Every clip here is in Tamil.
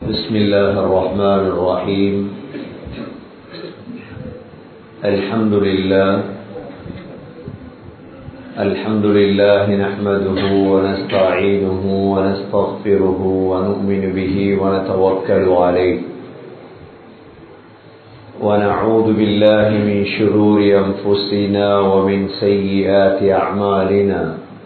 بسم الله الرحمن الرحيم الحمد لله الحمد لله نحمده ونستعينه ونستغفره ونؤمن به ونتوكل عليه ونعوذ بالله من شرور أنفسنا ومن سيئات أعمالنا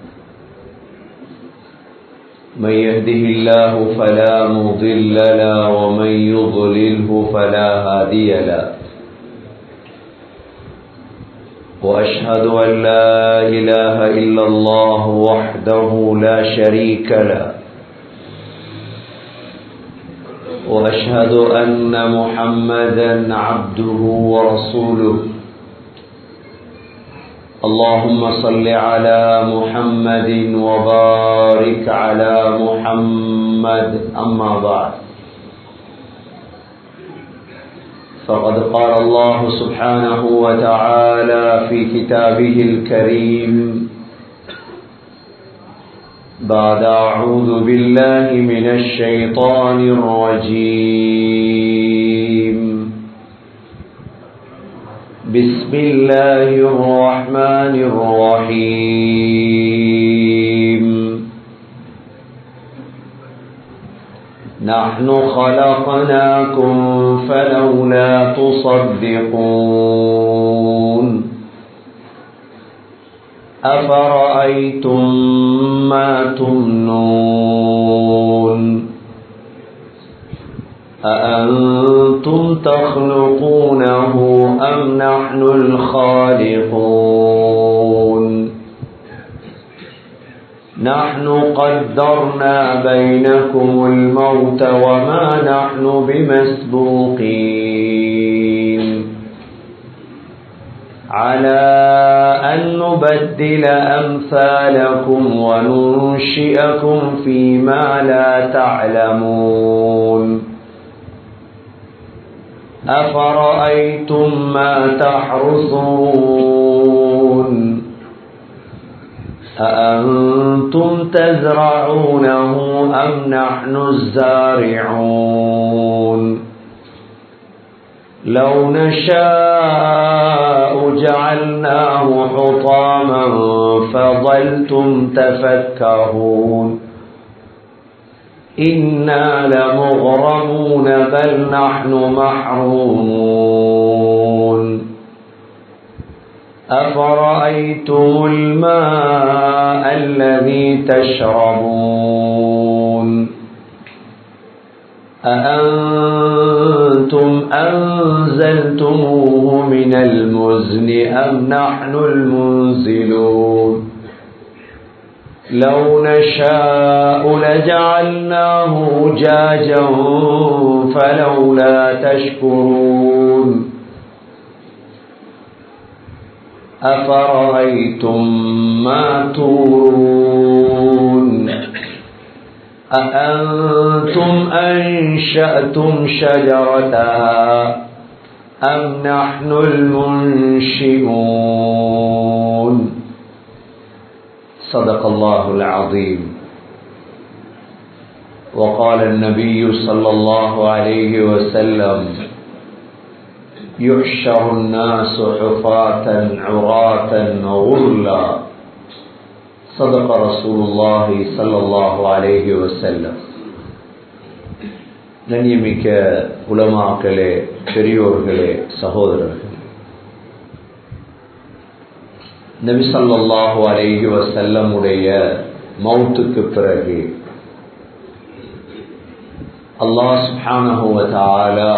من يهده الله فلا مضل له ومن يضلله فلا هادي له وأشهد أن لا إله إلا الله وحده لا شريك له وأشهد أن محمدا عبده ورسوله اللهم صل على محمد وبارك على محمد أما بعد فقد قال الله سبحانه وتعالى في كتابه الكريم بعد أعوذ بالله من الشيطان الرجيم بسم الله الرحمن الرحيم نحن خلقناكم فلولا تصدقون أفرأيتم ما تمنون أأنتم تخلقونه أم نحن الخالقون نحن قدرنا بينكم الموت وما نحن بمسبوقين على أن نبدل أمثالكم وننشئكم فيما لا تعلمون أفرأيتم ما تحرثون أأنتم تزرعونه أم نحن الزارعون لو نشاء جعلناه حطاما فظلتم تفكهون إنا لمغرمون بل نحن محرومون أفرأيتم الماء الذي تشربون أأنتم أنزلتموه من المزن أم نحن المنزلون لو نشاء لجعلناه جاجا فلولا تشكرون أفرأيتم ما تورون أأنتم أنشأتم شجرتها أم نحن المنشئون صدق الله العظيم وقال النبي صلى الله عليه وسلم يحشر الناس حفاة عراة غرلا صدق رسول الله صلى الله عليه وسلم கண்ணியமிக்க உலமாக்களே பெரியோர்களே சகோதரர்கள் நபிசல்லாஹு அலேஹி வசல்லமுடைய மௌத்துக்கு பிறகு அல்லாஹ் சுஹானஹுவதாலா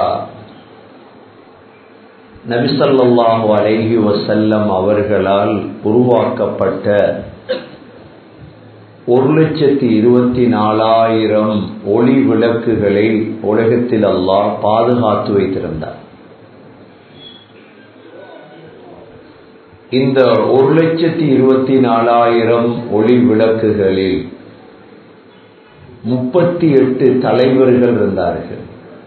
நபிசல்லாஹு அலேஹி வசல்லம் அவர்களால் உருவாக்கப்பட்ட ஒரு லட்சத்தி இருபத்தி நாலாயிரம் ஒளி விளக்குகளை உலகத்தில் அல்லாஹ் பாதுகாத்து வைத்திருந்தார் இந்த ஒரு லட்சத்தி இருபத்தி நாலாயிரம் ஒளி விளக்குகளில் முப்பத்தி எட்டு தலைவர்கள் இருந்தார்கள்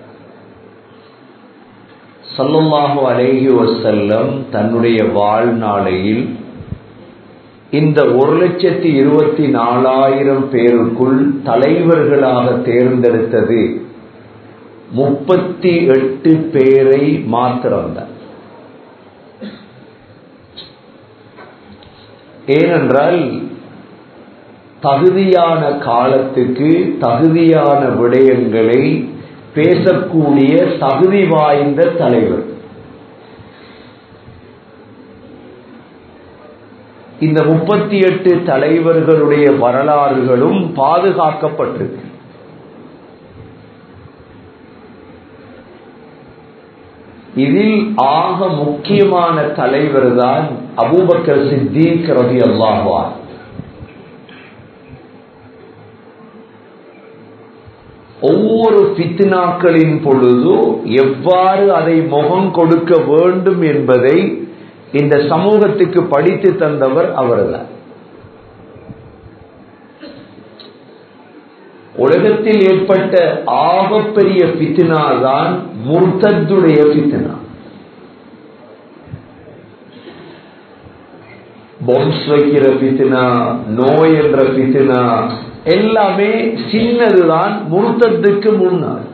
சல்லல்லாஹு அலேஹி வசல்லம் தன்னுடைய வாழ்நாளையில் இந்த ஒரு லட்சத்தி இருபத்தி நாலாயிரம் பேருக்குள் தலைவர்களாக தேர்ந்தெடுத்தது முப்பத்தி எட்டு பேரை மாத்திரம்தான் ஏனென்றால் தகுதியான காலத்துக்கு தகுதியான விடயங்களை பேசக்கூடிய தகுதி வாய்ந்த தலைவர் இந்த முப்பத்தி எட்டு தலைவர்களுடைய வரலாறுகளும் பாதுகாக்கப்பட்டிருக்கு இதில் ஆக முக்கியமான தலைவர் தான் அபூபக்கர் சித்திக் ரவி அல்லாஹான் ஒவ்வொரு பித்னாக்களின் பொழுது எவ்வாறு அதை முகம் கொடுக்க வேண்டும் என்பதை இந்த சமூகத்துக்கு படித்து தந்தவர் அவர்தான் உலகத்தில் ஏற்பட்ட ஆகப்பெரிய பித்னா தான் முர்த்தத்துடைய பித்னா பொம்ஸ் வைக்கிற பித்னா நோய் என்ற பித்னா எல்லாமே சின்னதுதான் முருத்தத்துக்கு முன்னால்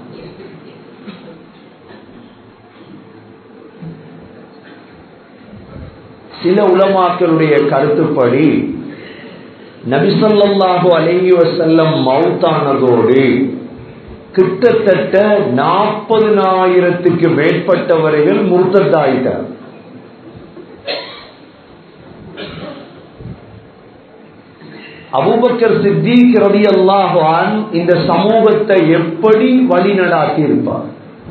சில உலமாக்களுடைய கருத்துப்படி நபிசல்லாஹு அலைஹி வசல்லம் மவுத்தானதோடு கிட்டத்தட்ட நாற்பதினாயிரத்துக்கு மேற்பட்டவர்கள் முருத்தத்தாயிட்டார் அபூபக்கர் சித்திக் ரவி அல்லாஹான் இந்த சமூகத்தை எப்படி வழி நடாத்தி இருப்பார்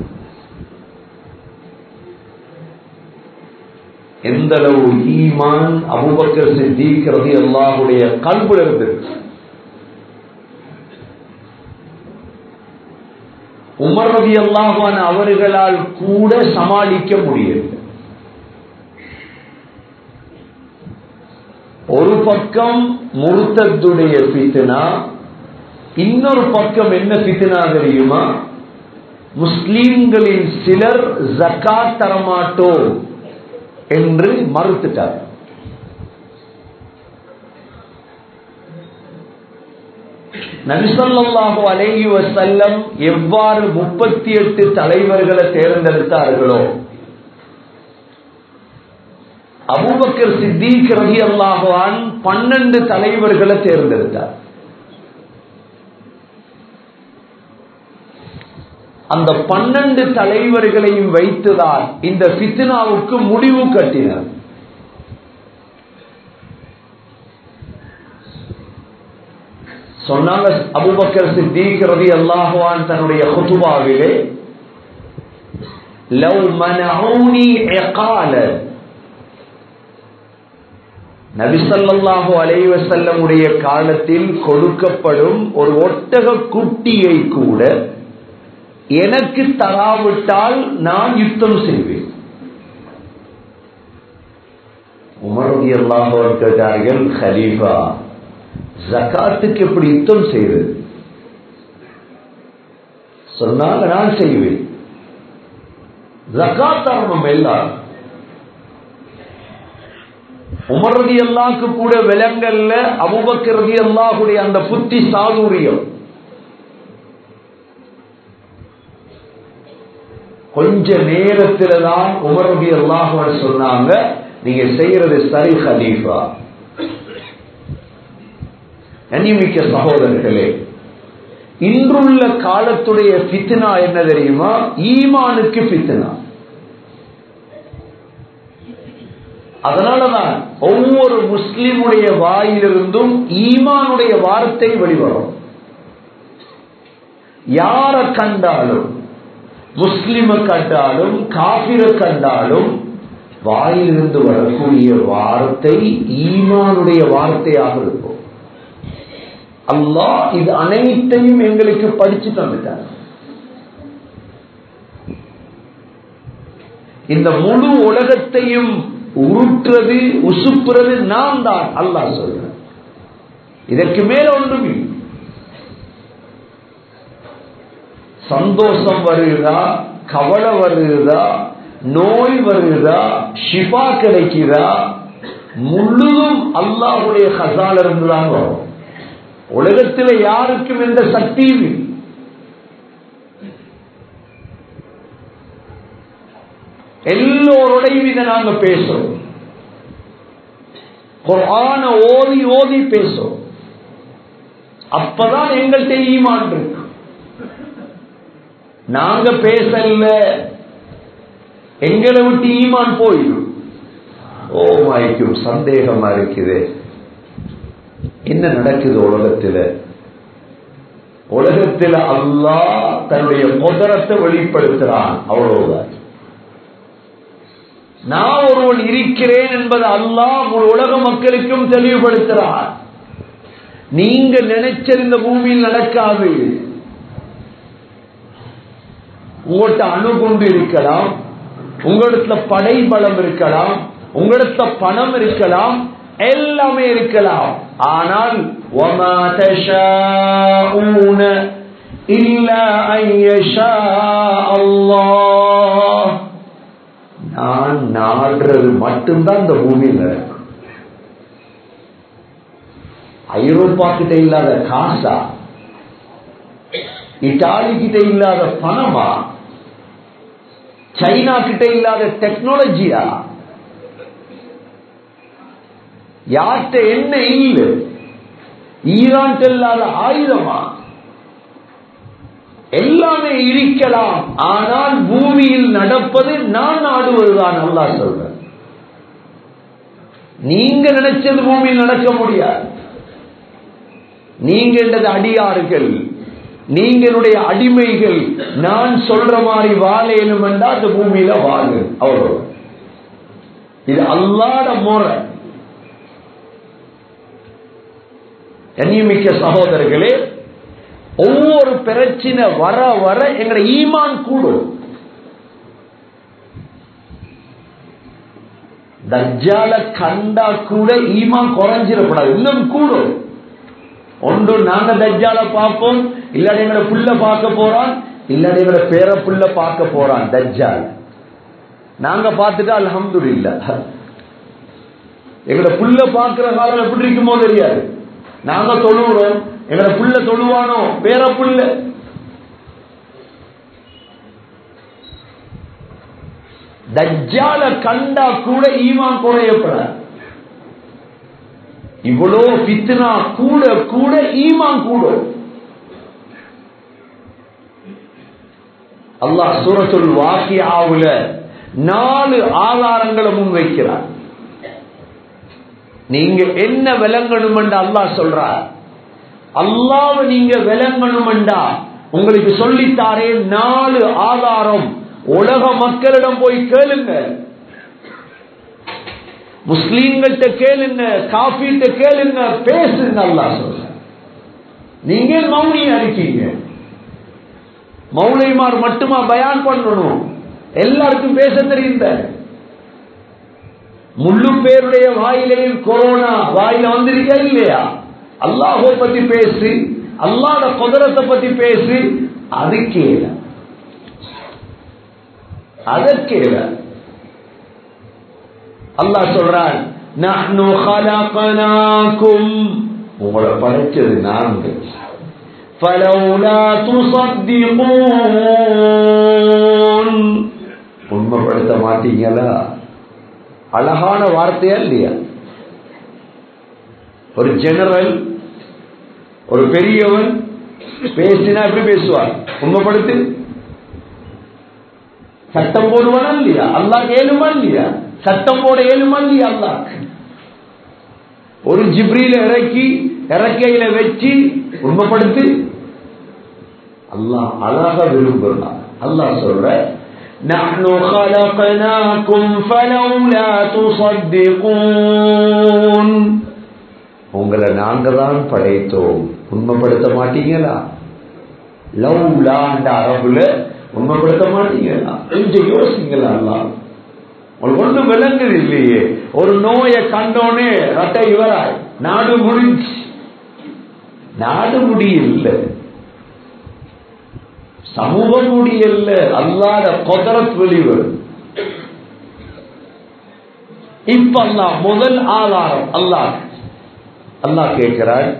எந்த அளவு ஈமான் அபுபக்கர் சித்திக் ரவி அல்லாஹுடைய கல்புல இருந்திருக்கு உமர் ரவி அல்லாஹான் அவர்களால் கூட சமாளிக்க முடியவில்லை ஒரு பக்கம் முருத்தத்துடைய பித்னா இன்னொரு பக்கம் என்ன பித்னா தெரியுமா முஸ்லீம்களின் சிலர் ஜக்காத் தரமாட்டோம் என்று மறுத்துட்டார் நபிசல்லாஹு அலேஹி வசல்லம் எவ்வாறு முப்பத்தி எட்டு தலைவர்களை தேர்ந்தெடுத்தார்களோ அபூபக்கர் சித்திக் ரஹி அல்லாஹான் பன்னெண்டு தலைவர்களை தேர்ந்தெடுத்தார் அந்த பன்னெண்டு தலைவர்களையும் வைத்துதான் இந்த பித்னாவுக்கு முடிவு கட்டினார் சொன்னாங்க அபுபக்கர் சித்திக் ரதி அல்லாஹுவான் தன்னுடைய ஹுதுபாவிலே லவ் மனஊனி இகால நபிசல்லாஹு அலைவசல்லமுடைய காலத்தில் கொடுக்கப்படும் ஒரு ஒட்டக குட்டியை கூட எனக்கு தராவிட்டால் நான் யுத்தம் செய்வேன் உமரதி அல்லாஹர் கேட்டார்கள் ஹலீஃபா ஜக்காத்துக்கு எப்படி யுத்தம் செய்வது சொன்னாங்க நான் செய்வேன் ஜக்காத் தரணும் எல்லாரும் உமரதி அல்லாக்கு கூட விலங்கல்ல அபுபக்கரதி அல்லாஹுடைய அந்த புத்தி சாதுரியம் கொஞ்ச நேரத்துல தான் உமரதி அல்லாஹுவன் சொன்னாங்க நீங்க செய்யறது சரி ஹலீஃபா கண்ணிமிக்க சகோதரர்களே இன்றுள்ள காலத்துடைய பித்னா என்ன தெரியுமா ஈமானுக்கு பித்னா அதனாலதான் ஒவ்வொரு முஸ்லிமுடைய வாயிலிருந்தும் ஈமானுடைய வார்த்தை வெளிவரும் யார கண்டாலும் முஸ்லிம கண்டாலும் காபிர கண்டாலும் வாயிலிருந்து வரக்கூடிய வார்த்தை ஈமானுடைய வார்த்தையாக இருக்கும் அல்லாஹ் இது அனைத்தையும் எங்களுக்கு படிச்சு தந்துட்டார் இந்த முழு உலகத்தையும் உருட்டுறது உசுப்புறது நான் தான் அல்லாஹ் சொல்றேன் இதற்கு மேல ஒன்றும் இல்லை சந்தோஷம் வருகிறதா கவலை வருகிறதா நோய் வருகிறதா ஷிபா கிடைக்குதா முழுதும் அல்லாஹுடைய ஹசால இருந்துதான் வரும் உலகத்தில் யாருக்கும் எந்த சக்தியும் இல்லை எல்லோருடையும் இதை நாங்க பேசுறோம் குர்ஆன ஓதி ஓதி பேசுறோம் அப்பதான் எங்கள்கிட்ட ஈமான் இருக்கு நாங்க பேசல எங்களை விட்டு ஈமான் போயிடும் ஓ மாய்க்கும் சந்தேகமா இருக்குது என்ன நடக்குது உலகத்தில் உலகத்தில் அல்லாஹ் தன்னுடைய குதிரத்தை வெளிப்படுத்துறான் அவ்வளவுதான் நான் ஒருவன் இருக்கிறேன் என்பது அல்லாஹ் முழு உலக மக்களுக்கும் தெளிவுபடுத்துறான் நீங்க நினைச்சிருந்த பூமியில் நடக்காது உங்கள்கிட்ட அணுகுண்டு இருக்கலாம் உங்களிடத்துல படை பலம் இருக்கலாம் உங்களிடத்துல பணம் இருக்கலாம் எல்லாமே இருக்கலாம் ஆனால் وَمَا تَشَاءُونَ إِلَّا أَن يَشَاءَ اللَّهُ நான் நாடுறது மட்டும்தான் இந்த பூமியில் நடக்கும் ஐரோப்பா கிட்ட இல்லாத காசா இட்டாலி கிட்ட இல்லாத பணமா சைனா கிட்ட இல்லாத டெக்னாலஜியா யார்கிட்ட என்ன இல்லை ஈரான் இல்லாத ஆயுதமா எல்லாமே இருக்கலாம் ஆனால் பூமியில் நடப்பது நான் நாடுவதுதான் நல்லா சொல்றேன் நீங்க நினைச்சது பூமியில் நடக்க முடியாது நீங்க என்றது அடியார்கள் நீங்களுடைய அடிமைகள் நான் சொல்ற மாதிரி வாழையணும் என்றால் அந்த பூமியில வாழு அவ்வளவு இது அல்லாட முறை கண்ணியமிக்க சகோதரர்களே ஒவ்வொரு பிரச்சனை வர வர எங்களை ஈமான் கூடும் தஜ்ஜால கண்டா கூட ஈமான் குறைஞ்சிடக்கூடாது இன்னும் கூடும் ஒன்று நாங்க தஜ்ஜால பார்ப்போம் இல்லாடி எங்களோட புள்ள பார்க்க போறான் இல்லாடி எங்களோட பேர புள்ள பார்க்க போறான் தஜ்ஜால் நாங்க பார்த்துட்டா அலமது இல்ல எங்களோட புள்ள பார்க்கிற காலம் எப்படி இருக்குமோ தெரியாது நாங்க தொழுகிறோம் எங்களோட புள்ள தொழுவானோ பேர புள்ள தஜ்ஜால கண்டா கூட ஈமான் குறையப்பட இவ்வளோ பித்னா கூட கூட ஈமான் கூடும் அல்லாஹ் சூரத்துல் வாக்கியாவுல நாலு ஆதாரங்களை முன்வைக்கிறார் நீங்க என்ன விளங்கணும் என்று அல்லாஹ் சொல்றார் அல்லாவை நீங்க விளங்கணும்டா உங்களுக்கு சொல்லித்தாரே நாலு ஆதாரம் உலக மக்களிடம் போய் கேளுங்க முஸ்லீம்கிட்ட கேளுங்க காஃபிட்ட கேளுங்க பேசுங்க அல்லாஹ் சொல்ற நீங்க மௌனியா இருக்கீங்க மௌலிமார் மட்டுமா பயான் பண்ணணும் எல்லாருக்கும் பேச தெரியுந்த முழு பேருடைய வாயிலையும் கொரோனா வாயில வந்திருக்கா இல்லையா அல்லாஹோ பத்தி பேசு அல்லாட குதிரத்தை பத்தி பேசு அது கேள அதற்கேல அல்லாஹ் சொல்றான் நஹ்னு خلقناكم உங்களை படைச்சது நாங்கள் فلولا تصدقون உண்மைப்படுத்த மாட்டீங்களா அழகான வார்த்தையா இல்லையா ஒரு ஜெனரல் ஒரு பெரியவன் பேசினா எப்படி பேசுவார் உண்மைப்படுத்து சட்டம் போடுவானா இல்லையா அல்லாஹ் ஏழுமா இல்லையா சட்டம் போட ஏழுமா இல்லையா அல்லாஹ் ஒரு ஜிப்ரியில இறக்கி இறக்கையில வச்சு உண்மைப்படுத்து அல்லாஹ் அழகா விரும்புறான் அல்லாஹ் சொல்ற نحن خلقناكم فلولا تصدقون உங்களை நாங்க தான் படைத்தோம் உண்மைப்படுத்த மாட்டீங்களா லவ்லாண்ட அரபுல உண்மைப்படுத்த மாட்டீங்களா கொஞ்சம் யோசிங்களா எல்லாம் உங்களுக்கு ஒன்றும் விளங்குது இல்லையே ஒரு நோயை கண்டோனே ரட்டை இவராய் நாடு முடிஞ்சு நாடு முடியல சமூகம் முடியல அல்லாத கொதரத் வெளிவரும் இப்ப அல்லாஹ் முதல் ஆதாரம் அல்லாஹ் அல்லாஹ் கேட்கிறார்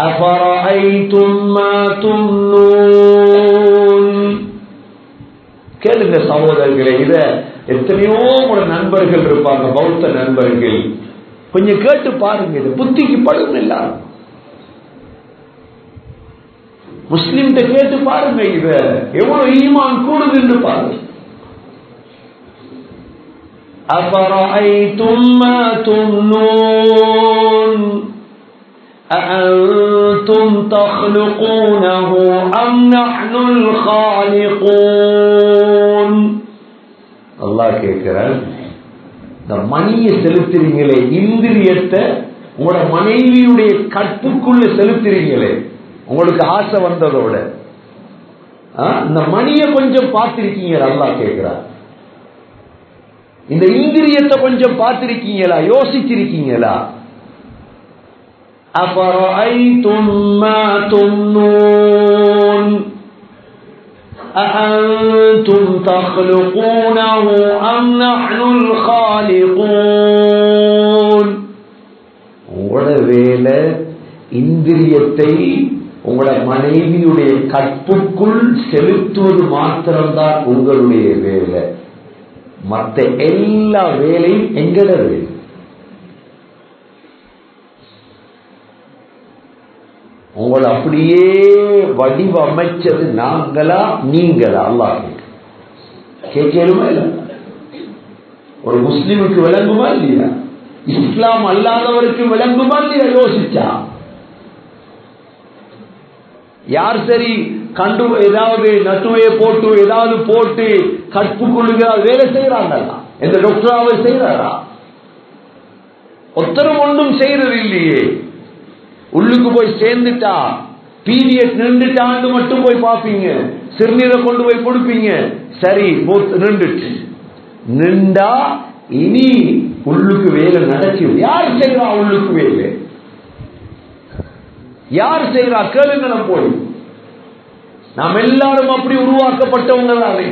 أفرأيتم ما تمنون கேளுங்க சகோதரர்களே இத எத்தனையோ ஒரு நண்பர்கள் இருப்பாங்க பௌத்த நண்பர்கள் கொஞ்சம் கேட்டு பாருங்க இது புத்திக்கு படும் எல்லாரும் முஸ்லிம்கிட்ட கேட்டு பாருங்க இத எவ்வளவு ஈமான் கூடுதுன்னு பாருங்க أفرأيتم ما تمنون أأنتم تخلقونه أم نحن الخالقون அல்லாஹ் கேட்கிறார் இந்த மணியை செலுத்துறீங்களே இந்திரியத்தை உங்களோட மனைவியுடைய கற்புக்குள்ள செலுத்துறீங்களே உங்களுக்கு ஆசை வந்ததோட இந்த மணியை கொஞ்சம் பார்த்திருக்கீங்க அல்லாஹ் கேட்கிறார் இந்த இந்திரியத்தை கொஞ்சம் பார்த்திருக்கீங்களா யோசிச்சிருக்கீங்களா أفرأيتم ما تمنون أأنتم تخلقونه أم نحن الخالقون உங்களோட வேலை இந்திரியத்தை உங்களோட மனைவியுடைய கற்புக்குள் செலுத்துவது மாத்திரம்தான் உங்களுடைய வேலை மற்ற எல்லா வேலையும் எங்கட வேலை உங்களை அப்படியே வடிவமைச்சது நாங்களா நீங்களா அல்லா கேட்கலுமா இல்ல ஒரு முஸ்லிமுக்கு விளங்குமா இல்லையா இஸ்லாம் அல்லாதவருக்கு விளங்குமா இல்லையா யோசிச்சா யார் சரி கண்டு ஏதாவது நட்டுவையை போட்டு ஏதாவது போட்டு கற்புக்குள்ளுங்க வேலை செய்யறாங்களா எந்த டாக்டராவை செய்யறாரா ஒத்தரும் ஒன்றும் செய்யறது இல்லையே உள்ளுக்கு போய் சேர்ந்துட்டா பீரியட் நின்றுட்டாண்டு மட்டும் போய் பார்ப்பீங்க சிறுநீரை கொண்டு போய் கொடுப்பீங்க சரி நின்றுட்டு நின்றா இனி உள்ளுக்கு வேலை நடக்கும் யார் செய்யறா உள்ளுக்கு வேலை யார் செய்யறா கேளுங்களும் போய் நாம் எல்லாரும் அப்படி உருவாக்கப்பட்டவங்க தானே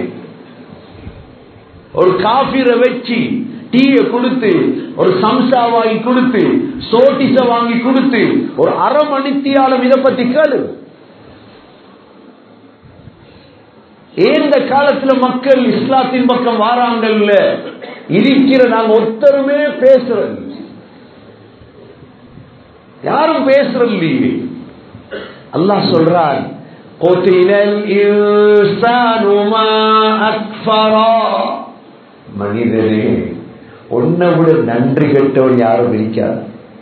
ஒரு காஃபிரை வச்சு டீயை கொடுத்து ஒரு சம்சா வாங்கி கொடுத்து சோட்டிச வாங்கி கொடுத்து ஒரு அரை மணித்தியாலம் இதை பத்தி கேளு ஏந்த காலத்துல மக்கள் இஸ்லாத்தின் பக்கம் வாராங்கல்ல இருக்கிற நாங்க ஒருத்தருமே பேசுறது யாரும் பேசுறது இல்லையே அல்லாஹ் சொல்றான் قتل الإنسان ما أكفرا மனிதனே உன்னை விட நன்றி கெட்டவன் யாரும் இருக்காது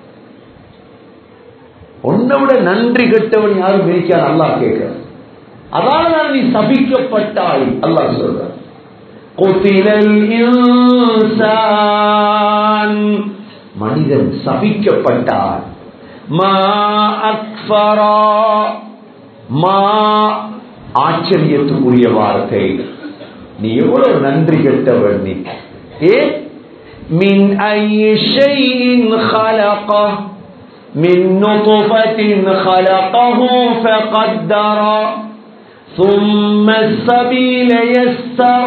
உன்னை விட நன்றி கெட்டவன் யாரும் இருக்காது அல்லாஹ் கேட்க அதனால நீ சபிக்கப்பட்டாய் அல்லாஹ் சொல்ற கொத்திலல் இன்சான் மனிதன் சபிக்கப்பட்டான் மா அக்ஃபரா மா ஆச்சரியத்துக்குரிய வார்த்தை நீ எவ்வளவு நன்றி கெட்டவன் நீ ஏ من أي شيء خلقه من نطفة خلقه فقدر ثم السبيل يسر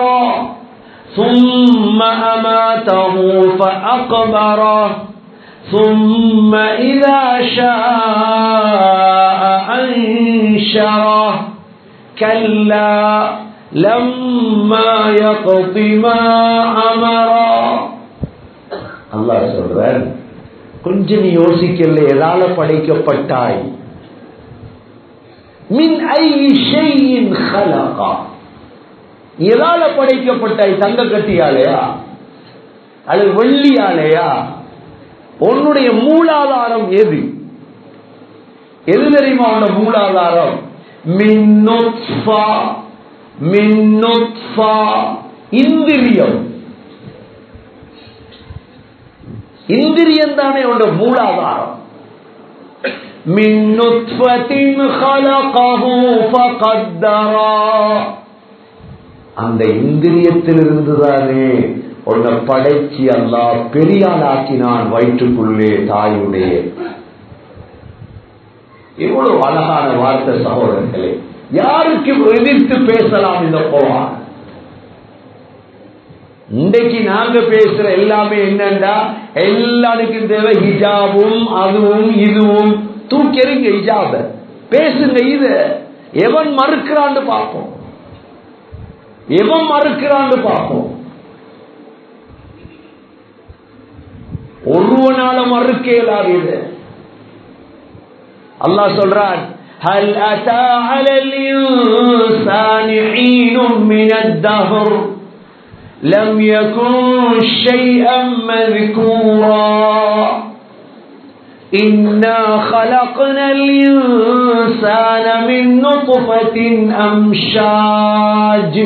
ثم أماته فأقبره ثم إذا شاء أنشره كلا لما يقض ما أمره அல்லாஹ் சொல்றார் கொஞ்சம் நீ யோசிக்கல எதால படைக்கப்பட்டாய் மின் ஐ ஷையின் ஹலகா எதால படைக்கப்பட்டாய் தங்க கட்டியாலையா அல்லது வெள்ளியாலையா உன்னுடைய மூலாதாரம் எது எது தெரியுமா உன்னோட மூலாதாரம் மின்னுத்ஃபா மின்னுத்ஃபா இந்திரியம் இந்திரியம் தானே உன்னோட மூலாதாரம் மின் நுத்ஃபத்தின் خلقه فقدرا அந்த இந்திரியத்திலிருந்து தானே உன்னை படைச்சி அல்லாஹ் பெரியாளாக்கினான் வயிற்றுக்குள்ளே தாயுடைய இவ்வளவு அழகான வார்த்தை சகோதரர்களே யாருக்கு எதிர்த்து பேசலாம் இந்த குரான் இன்றைக்கு நாங்க பேசுற எல்லாமே என்னண்டா எல்லாருக்கும் தேவை ஹிஜாபும் அதுவும் இதுவும் தூக்கெறிங்க ஹிஜாப பேசுங்க இது எவன் மறுக்கிறான்னு பார்ப்போம் எவன் மறுக்கிறான்னு பார்ப்போம் ஒருவனால மறுக்க இயலாது அல்லாஹ் சொல்றான் هل أتى على الإنسان حين من الدهر لم يكن شيئا مذكورا إنا خلقنا الإنسان من نطفة أمشاج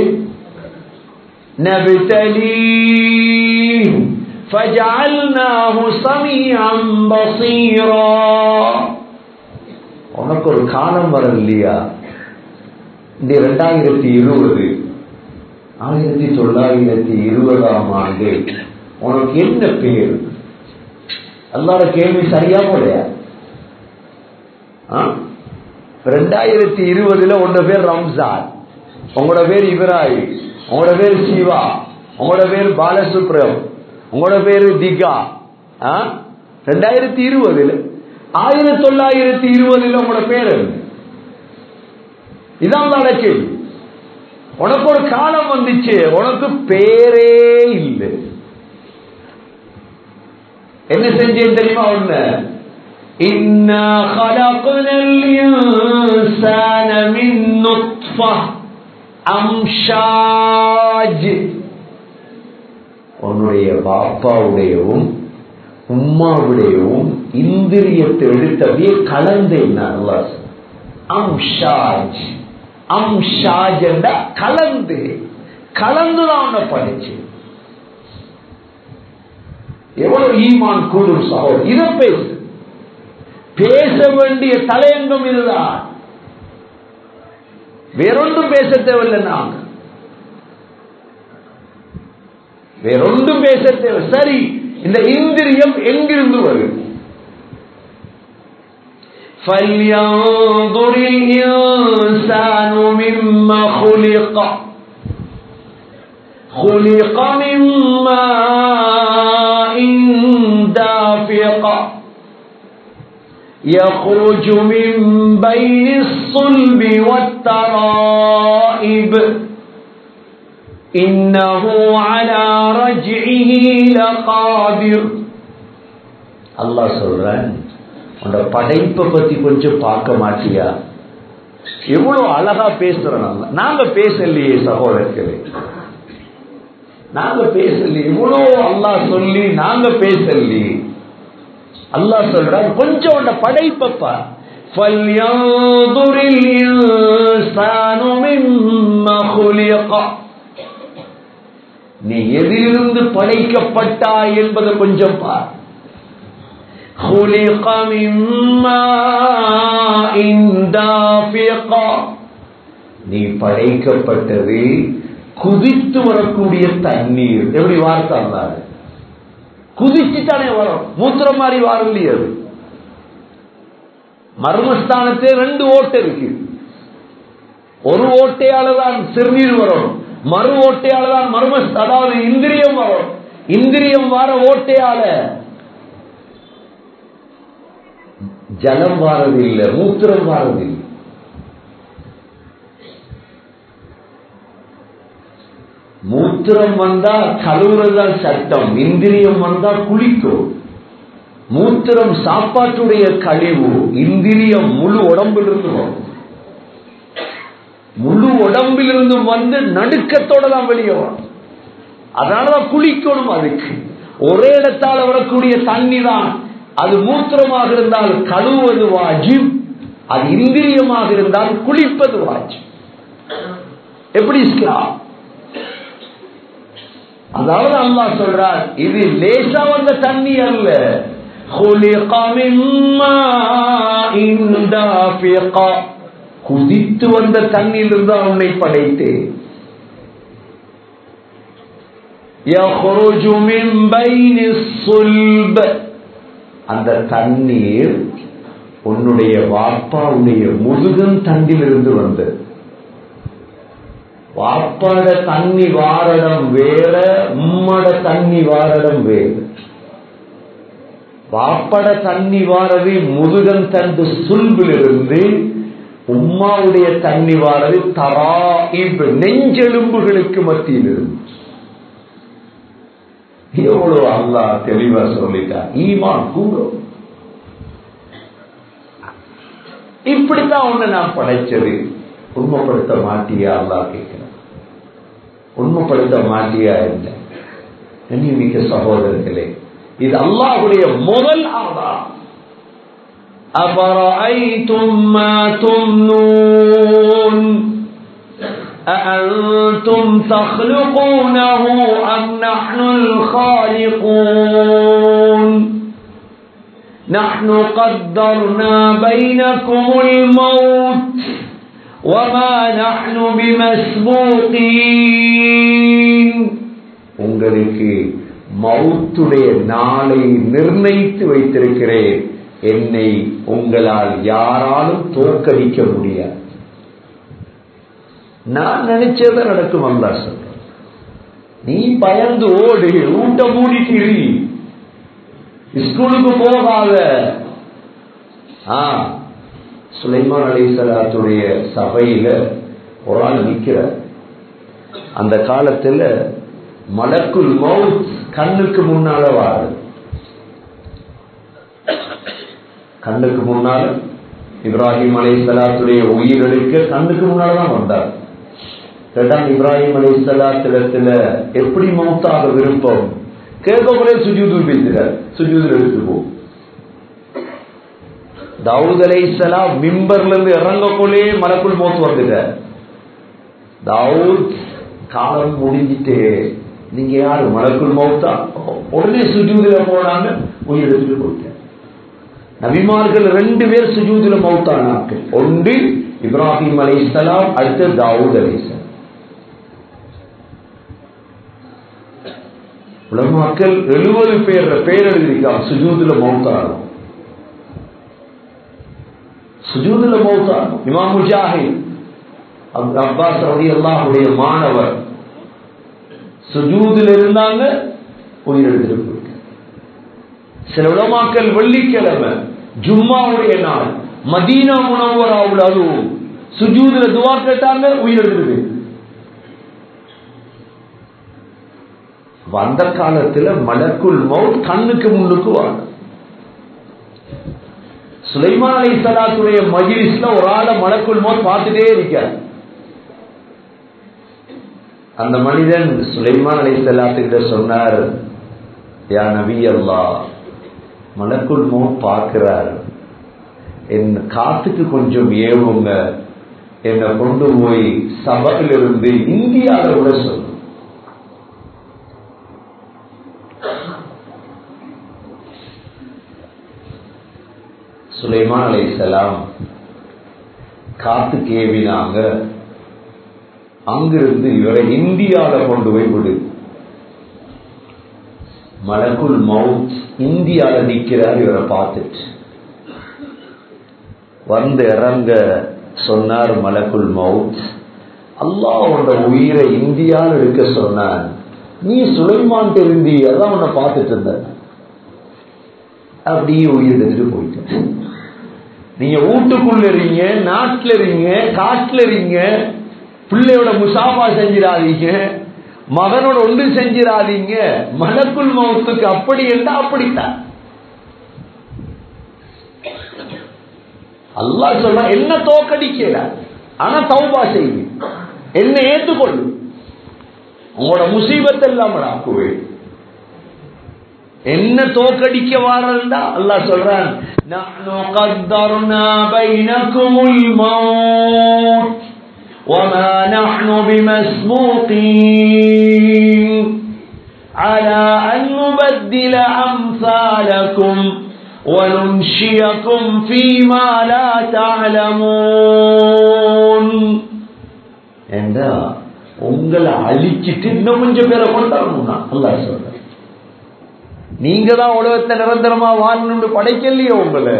نبتليه فجعلناه سميعا بصيرا உனக்கு ஒரு காலம் வர இல்லையா இந்த இரண்டாயிரத்தி இருபது ஆயிரத்தி தொள்ளாயிரத்தி இருபதாம் ஆண்டு உனக்கு என்ன பேர் அல்லாத கேள்வி சரியா போலையா ரெண்டாயிரத்தி இருபதுல உங்களோட பேர் ரம்ஜான் உங்களோட பேர் இப்ராஹிம் உங்களோட பேர் சிவா உங்களோட பேர் பாலசுப்ரம் உங்களோட பேரு திகா ரெண்டாயிரத்தி இருபதுல ஆயிரத்தி தொள்ளாயிரத்தி இருபதுல உங்களோட பேர் இதான் நடக்கு உனக்கு ஒரு காலம் வந்துச்சு உனக்கு பேரே இல்லை என்ன செஞ்சேன் தெரியுமா ஒண்ணு إنا خلقنا الإنسان من نطفة أمشاج உன்னுடைய பாப்பாவுடையவும் உம்மாவுடையவும் இந்திரியத்தை எடுத்து அப்படியே கலந்தேன் அம்ஷாஜ் அம்ஷாஜ் கலந்து கலந்துதான் உன்னை படிச்சு எவ்வளவு ஈமான் கூடும் சகோதரர் இதை பேசு பேச வேண்டிய தலையங்கம் இதுதான் வேறொன்றும் பேச தேவையில்லை நாங்க வேறொன்றும் பேச தேவை சரி இந்த இந்திரியம் எங்கிருந்து வருது فلينظر الإنسان مما خلق خلق من ماء دافق يخرج من بين الصلب والترائب إنه على رجعه لقادر الله சொல்றான் உன்னோட படைப்பை பத்தி கொஞ்சம் பார்க்க மாட்டியா எவ்வளவு அழகா பேசுறோம் நாங்க பேசலையே சகோதரர்களே நாங்க பேசலையே இவ்வளவு அல்லாஹ் சொல்லி நாங்க பேசலையே அல்லாஹ் சொல்றான் கொஞ்சம் உன்ன படைப்பப்பா فَلْيَنْظُرِ الْإِنسَانُ مِمَّا خُلِقَ நீ எதிலிருந்து படைக்கப்பட்டாய் என்பதை கொஞ்சம் பார் خُلِقَ مِن مَّاءٍ دَافِقٍ நீ படைக்கப்பட்டது குதித்து வரக்கூடிய தண்ணீர் எப்படி வார்த்தை அல்லாது குதிச்சு தானே வரும் மூத்திரம் மாதிரி வரலையே அது மர்மஸ்தானத்தே ரெண்டு ஓட்டை இருக்கு ஒரு ஓட்டையால தான் சிறுநீர் வரும் மறு ஓட்டையால தான் மர்ம அதாவது இந்திரியம் வரும் இந்திரியம் வர ஓட்டையால ஜலம் வாரது இல்லை மூத்திரம் வாரது இல்லை மூத்திரம் வந்தா கழுவுறதுதான் சட்டம் இந்திரியம் வந்தா குளிக்கும் மூத்திரம் சாப்பாட்டுடைய கழிவு இந்திரியம் முழு உடம்பிலிருந்து வரும் முழு உடம்பிலிருந்து வந்து நடுக்கத்தோட தான் வெளியே வரும் அதனாலதான் குளிக்கணும் அதுக்கு ஒரே இடத்தால் வரக்கூடிய தண்ணி தான் அது மூத்திரமாக இருந்தால் கழுவுவது வாஜிப் அது இந்திரியமாக இருந்தால் குளிப்பது வாஜிப் எப்படி இஸ்லாம் அதாவது அல்லாஹ் சொல்றார் இது லேசா வந்த தண்ணி அல்ல خُلِقَ مِن مَّاءٍ دَافِقٍ குதித்து வந்த தண்ணீரிலிருந்து அவனை படைத்தேன் يَخْرُجُ مِن بَيْنِ الصُّلْبِ அந்த தண்ணீர் உன்னுடைய வாப்பாவுடைய முதுகன் தண்டிலிருந்து வந்தது வாப்பாட தண்ணி வாரடம் வேற உம்மட தண்ணி வாரடம் வேறு வாப்பட தண்ணி வாரது முதுகன் தண்டு சுல்பிலிருந்து உம்மாவுடைய தண்ணி வாரது தரா நெஞ்செலும்புகளுக்கு மத்தியில் இருந்து எவ்வளவு அல்லா தெளிவா சொல்லிட்டா ஈமான் கூடும் இப்படித்தான் உன்னை நான் படைச்சது உண்மைப்படுத்த மாட்டியா அல்லா கேட்கிறேன் உண்மைப்படுத்த மாட்டியா இல்லை கண்ணியமிக்க சகோதரர்களே இது அல்லாஹுடைய முதல் ஆதாரம் أفرأيتم ما تمنون أأنتم تخلقونه أم نحن الخالقون نحن قدرنا بينكم الموت وما نحن بمسبوقين உங்களுக்கு மௌத்துடைய நாளை நிர்ணயித்து வைத்திருக்கிறேன் என்னை உங்களால் யாராலும் தோற்கடிக்க முடியாது நான் நினைச்சத நடக்கும் அல்லா சொல்ற நீ பயந்து ஓடு ஊட்ட மூடிட்டு ஸ்கூலுக்கு போகாத ஆ சுலைமான் அலிசலாத்துடைய சபையில ஒரு ஆள் நிக்கிற அந்த காலத்துல மலக்குள் மவுத் கண்ணுக்கு முன்னால வாழுது கண்ணுக்கு முன்னால இப்ராஹிம் அலை சலாத்துடைய உயிரெடுக்க கண்ணுக்கு முன்னால்தான் வந்தார் கேட்டான் இப்ராஹிம் அலை சலாத்திடத்துல எப்படி மௌத்தாக விருப்பம் கேட்கக்குள்ளே சுஜூது பேசுகிறார் சுஜூதில் எடுத்து போ தாவூத் அலை சலாம் மிம்பர்ல இருந்து இறங்கக்குள்ளே மலக்குள் மௌத்து வந்துட்டார் தாவூத் காலம் முடிஞ்சிட்டு நீங்க யாரு மலக்குள் மௌத்தா உடனே சுஜூதில போனாங்க உயிர் எடுத்துட்டு போயிட்டார் நபிமார்கள் ரெண்டு பேர் சுஜூதுல மௌத்தானாக்கள் ஒன்று இப்ராஹிம் அலை இஸ்லாம் அடுத்து தாவூத் அலை உலமாக்கள் எழுபது பேர் பேர் எழுதியிருக்காங்க சுஜூதுல மௌத்தானும் சுஜூதுல மௌத்தானும் இமாம் முஜாஹித் அப்பாஸ் ரவி அல்லாஹுடைய மாணவர் சுஜூதில் இருந்தாங்க உயிர் எடுத்துட்டு போயிட்டாங்க சில உலமாக்கள் வெள்ளிக்கிழமை ஜும்மாவுடைய நாள் மதீனா முனவராவில் அதுவும் சுஜூதுல துவா கேட்டாங்க உயிர் எடுத்துட்டு அந்த காலத்துல மலக்குள் மவுத் கண்ணுக்கு முன்னுக்கு வாங்க சுலைமான் அலி சலாத்துடைய மஜிலிஸ்ல ஒரு ஆளை மலக்குள் மவுத் பார்த்துட்டே இருக்கார் அந்த மனிதன் சுலைமான் அலி சலாத்துக்கிட்ட சொன்னார் யா நபி அல்லா மலக்குள் மோன் பார்க்கிறார் என் காத்துக்கு கொஞ்சம் ஏவுங்க என்னை கொண்டு போய் சபையிலிருந்து இந்தியாவில் விட சொல்லு சுலைமான் அலை சலாம் காத்துக்கு ஏவினாங்க அங்கிருந்து இவரை இந்தியாவில் கொண்டு போய் விடு மலக்குள் மவுத் இந்தியால நிக்கிறார் இவரை பார்த்துட்டு வந்து இறங்க சொன்னார் மலக்குள் மவுத் அல்லாவோட உயிரை இந்தியாவில் இருக்க சொன்னான் நீ சுலைமான் இருந்தி அதான் உன்னை பார்த்துட்டு இருந்த அப்படியே உயிர் எடுத்துட்டு போயிட்ட நீங்க வீட்டுக்குள்ள இருங்க நாட்டுல இருங்க காட்டுல இருங்க பிள்ளையோட முசாஃபா செஞ்சிடாதீங்க மகனோட ஒன்று செஞ்சிடாதீங்க மலக்குள் மௌத்துக்கு அப்படி என்றா அப்படித்தான் அல்லாஹ் சொல்ற என்ன தோக்கடிக்கல ஆனா தௌபா செய்யுங்க என்ன ஏற்றுக்கொள்ளு உங்களோட முசீபத்தை இல்லாமல் ஆக்குவேன் என்ன தோக்கடிக்க வாரண்டா அல்லாஹ் சொல்றான் نحن قدرنا بينكم الموت وما نحن بمسبوقين على أن نبدل أمثالكم وننشئكم فيما لا تعلمون ஏண்டா உங்களை அழிச்சிட்டு இன்னும் கொஞ்சம் பேரை கொண்டாடணும்னா அல்லா சொல்ற நீங்க தான் உலகத்தை நிரந்தரமா வாழணும்னு படைக்கலையோ உங்களை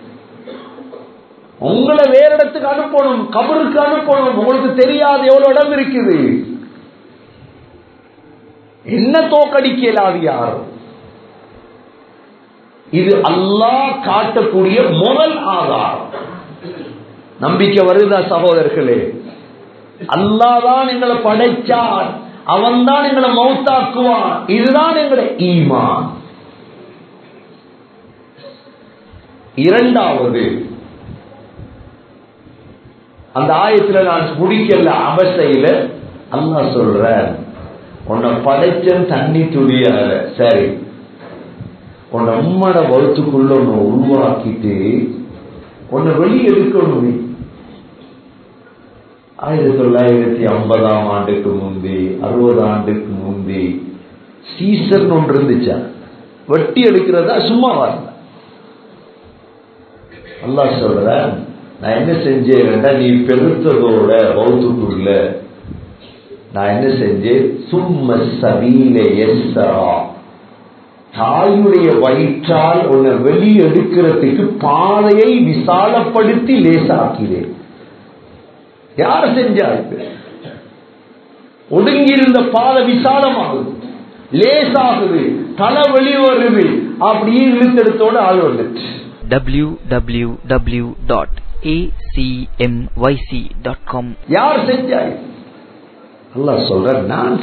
உங்களை வேற இடத்துக்கு அனுப்பணும் கபருக்கு அனுப்பணும் உங்களுக்கு தெரியாது எவ்வளவு இடம் இருக்குது என்ன தோக்கடிக்கலாது யாரும் இது அல்லாஹ் காட்டக்கூடிய முதல் ஆதாரம் நம்பிக்கை வருதா சகோதரர்களே அல்லாதான் எங்களை படைச்சான் அவன் தான் எங்களை மௌத்தாக்குவான் இதுதான் எங்களை ஈமான் இரண்டாவது அந்த ஆயத்துல நான் முடிக்கல அவசையில அல்லா சொல்ற உன்னை படைச்சன் தண்ணி துளியால சரி உன்னை உம்மட வகுத்துக்குள்ள உன்னை உருவாக்கிட்டு உன்னை வெளியே எடுக்கணுமே ஆயிரத்தி தொள்ளாயிரத்தி ஐம்பதாம் ஆண்டுக்கு முந்தி அறுபது ஆண்டுக்கு முந்தி சீசன் ஒன்று இருந்துச்சா வெட்டி எடுக்கிறதா சும்மா வரல அல்லா சொல்ற நான் என்ன செஞ்சேன் நீ பெருத்ததோட பௌத்துக்குள்ள நான் என்ன செஞ்சேன் சும்ம சவீல எஸ்ஸரா தாயுடைய வயிற்றால் உன்னை வெளியெடுக்கிறதுக்கு பாதையை விசாலப்படுத்தி லேசாக்கிறேன் யார் செஞ்சார் ஒடுங்கியிருந்த பாதை விசாலமாகுது லேசாகுது தலை வெளியே வருது அப்படியே இழுத்தெடுத்தோட ஆள் வந்துட்டு www.acmyc.com யார் செஞ்சாய் அல்லாஹ் சொல்ற நான்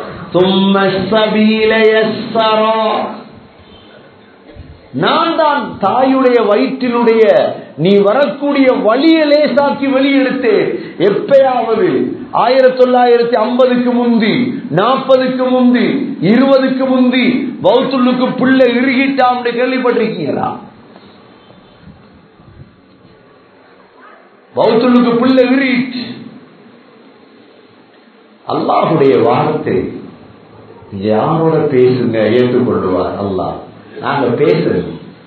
செஞ்சேன் நான் தான் தாயுடைய வயிற்றினுடைய நீ வரக்கூடிய வழிய லேசாக்கி வெளியெடுத்து எப்பயாவது ஆயிரத்தி தொள்ளாயிரத்தி ஐம்பதுக்கு முந்தி நாற்பதுக்கு முந்தி இருபதுக்கு முந்தி பௌத்துள்ளுக்கு புள்ள இறுகிட்டாம்னு கேள்விப்பட்டிருக்கீங்களா பௌத்துள்ளுக்கு புள்ள இறுகிட்டு அல்லாஹுடைய வார்த்தை யாரோட பேசுங்க ஏற்றுக்கொள்வார் அல்லாஹ் நாங்க பேசுறோம்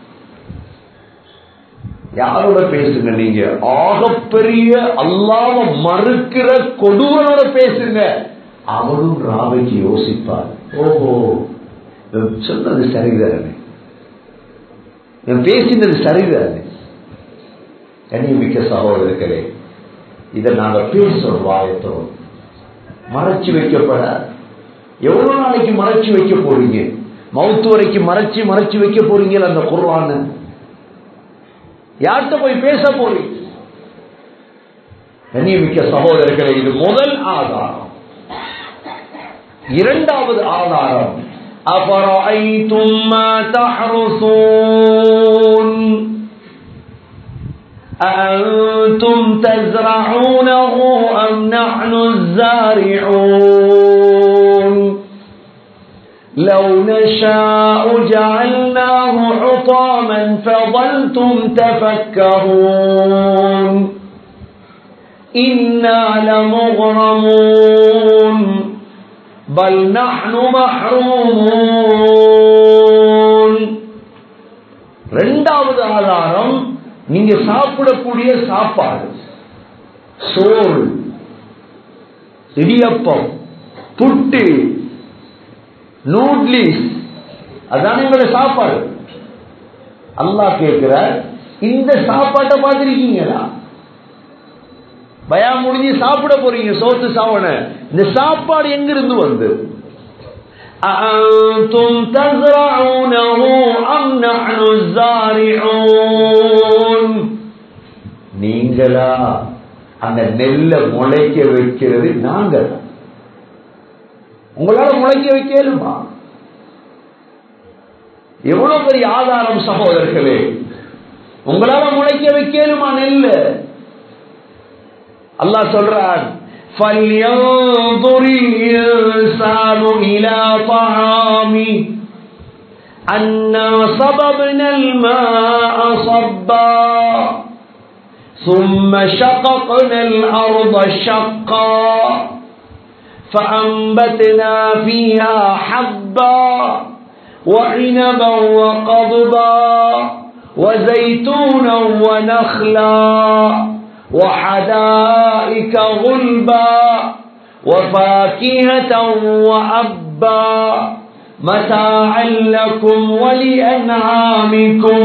யாரோட பேசுங்க நீங்க ஆகப்பெரிய அல்லாம மறுக்கிற கொடுவனோட பேசுங்க அவனும் ராவைக்கு யோசிப்பார் ஓஹோ இவன் சொன்னது சரிதானே இவன் பேசினது சரிதானே கண்ணியமிக்க சகோதரர்களே இதை நாங்க பேசுறோம் வாயத்தோம் மறைச்சு வைக்கப்பட எவ்வளவு நாளைக்கு மறைச்சு வைக்க போறீங்க மவுத்து வரைக்கும் மறைச்சு மறைச்சு வைக்க போறீங்க அந்த குர்வான யார்கிட்ட போய் பேச போறீங்க கண்ணியமிக்க சகோதரர்களே இது முதல் ஆதாரம் இரண்டாவது ஆதாரம் أفرأيتم ما تحرثون أأنتم تزرعونه أم نحن الزارعون لو نشاء جعلناه حطاما فظلتم تفكرون إنا لمغرمون بل نحن محرومون ரெண்டாவது ஆதாரம் நீங்க சாப்பிடக்கூடிய சாப்பாடு சோறு இடியப்பம் புட்டு நூட்லிஸ் அதான் எங்களோட சாப்பாடு அல்லாஹ் கேட்கிற இந்த சாப்பாட்டை பார்த்திருக்கீங்களா பயா முடிஞ்சு சாப்பிட போறீங்க சோத்து சாவன இந்த சாப்பாடு எங்கிருந்து வந்து أأنتم تزرعونه أم نحن الزارعون நீங்களா அந்த நெல்ல முளைக்க வைக்கிறது நாங்கள் உங்களால முளைக்க வைக்கலுமா எவ்வளவு பெரிய ஆதாரம் சகோதரர்களே உங்களால முளைக்க வைக்கலுமா நெல்ல அல்லாஹ் சொல்றான் فلينظر الإنسان إلى طعامه أنا صببنا الماء صبا ثم شققنا الأرض شقا فأنبتنا فيها حبا وعنبا وقضبا وزيتونا ونخلا وحدائك غلبا وفاكهة وأبا متاعا لكم ولأنعامكم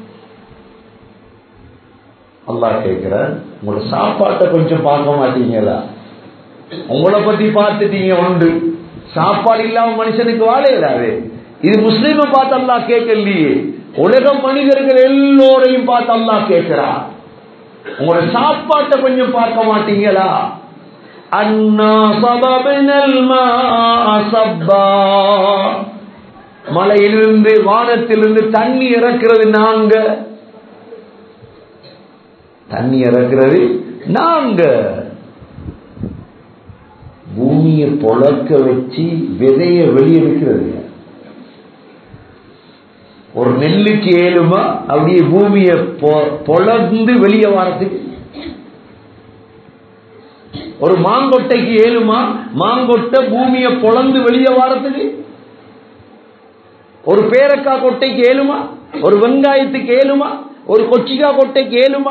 அல்லாஹ் கேட்கிறார் உங்களோட சாப்பாட்டை கொஞ்சம் பார்க்க மாட்டீங்களா உங்களை பத்தி பார்த்துட்டீங்க உண்டு சாப்பாடு இல்லாம மனுஷனுக்கு வாழ இல்லாது இது முஸ்லீமை பார்த்து அல்லாஹ் கேட்கலையே உலக மனிதர்கள் எல்லோரையும் பார்த்து அல்லாஹ் கேட்கிறார் உங்களோட சாப்பாட்டை கொஞ்சம் பார்க்க மாட்டீங்களா அண்ணா சபபினல் சப்பா மலையிலிருந்து வானத்திலிருந்து தண்ணி இறக்கிறது நாங்க தண்ணி இறக்கிறது நாங்க பூமியை பொழக்க வச்சு விதைய வெளியெடுக்கிறது ஒரு நெல்லுக்கு ஏழுமா அப்படியே பூமியை பொழந்து வெளியே வாரத்துக்கு ஒரு மாங்கொட்டைக்கு ஏழுமா மாங்கொட்டை பூமியை பொழந்து வெளியே வாரத்துக்கு ஒரு பேரக்கா கொட்டைக்கு ஏழுமா ஒரு வெங்காயத்துக்கு ஏழுமா ஒரு கொச்சிக்கா கொட்டைக்கு ஏழுமா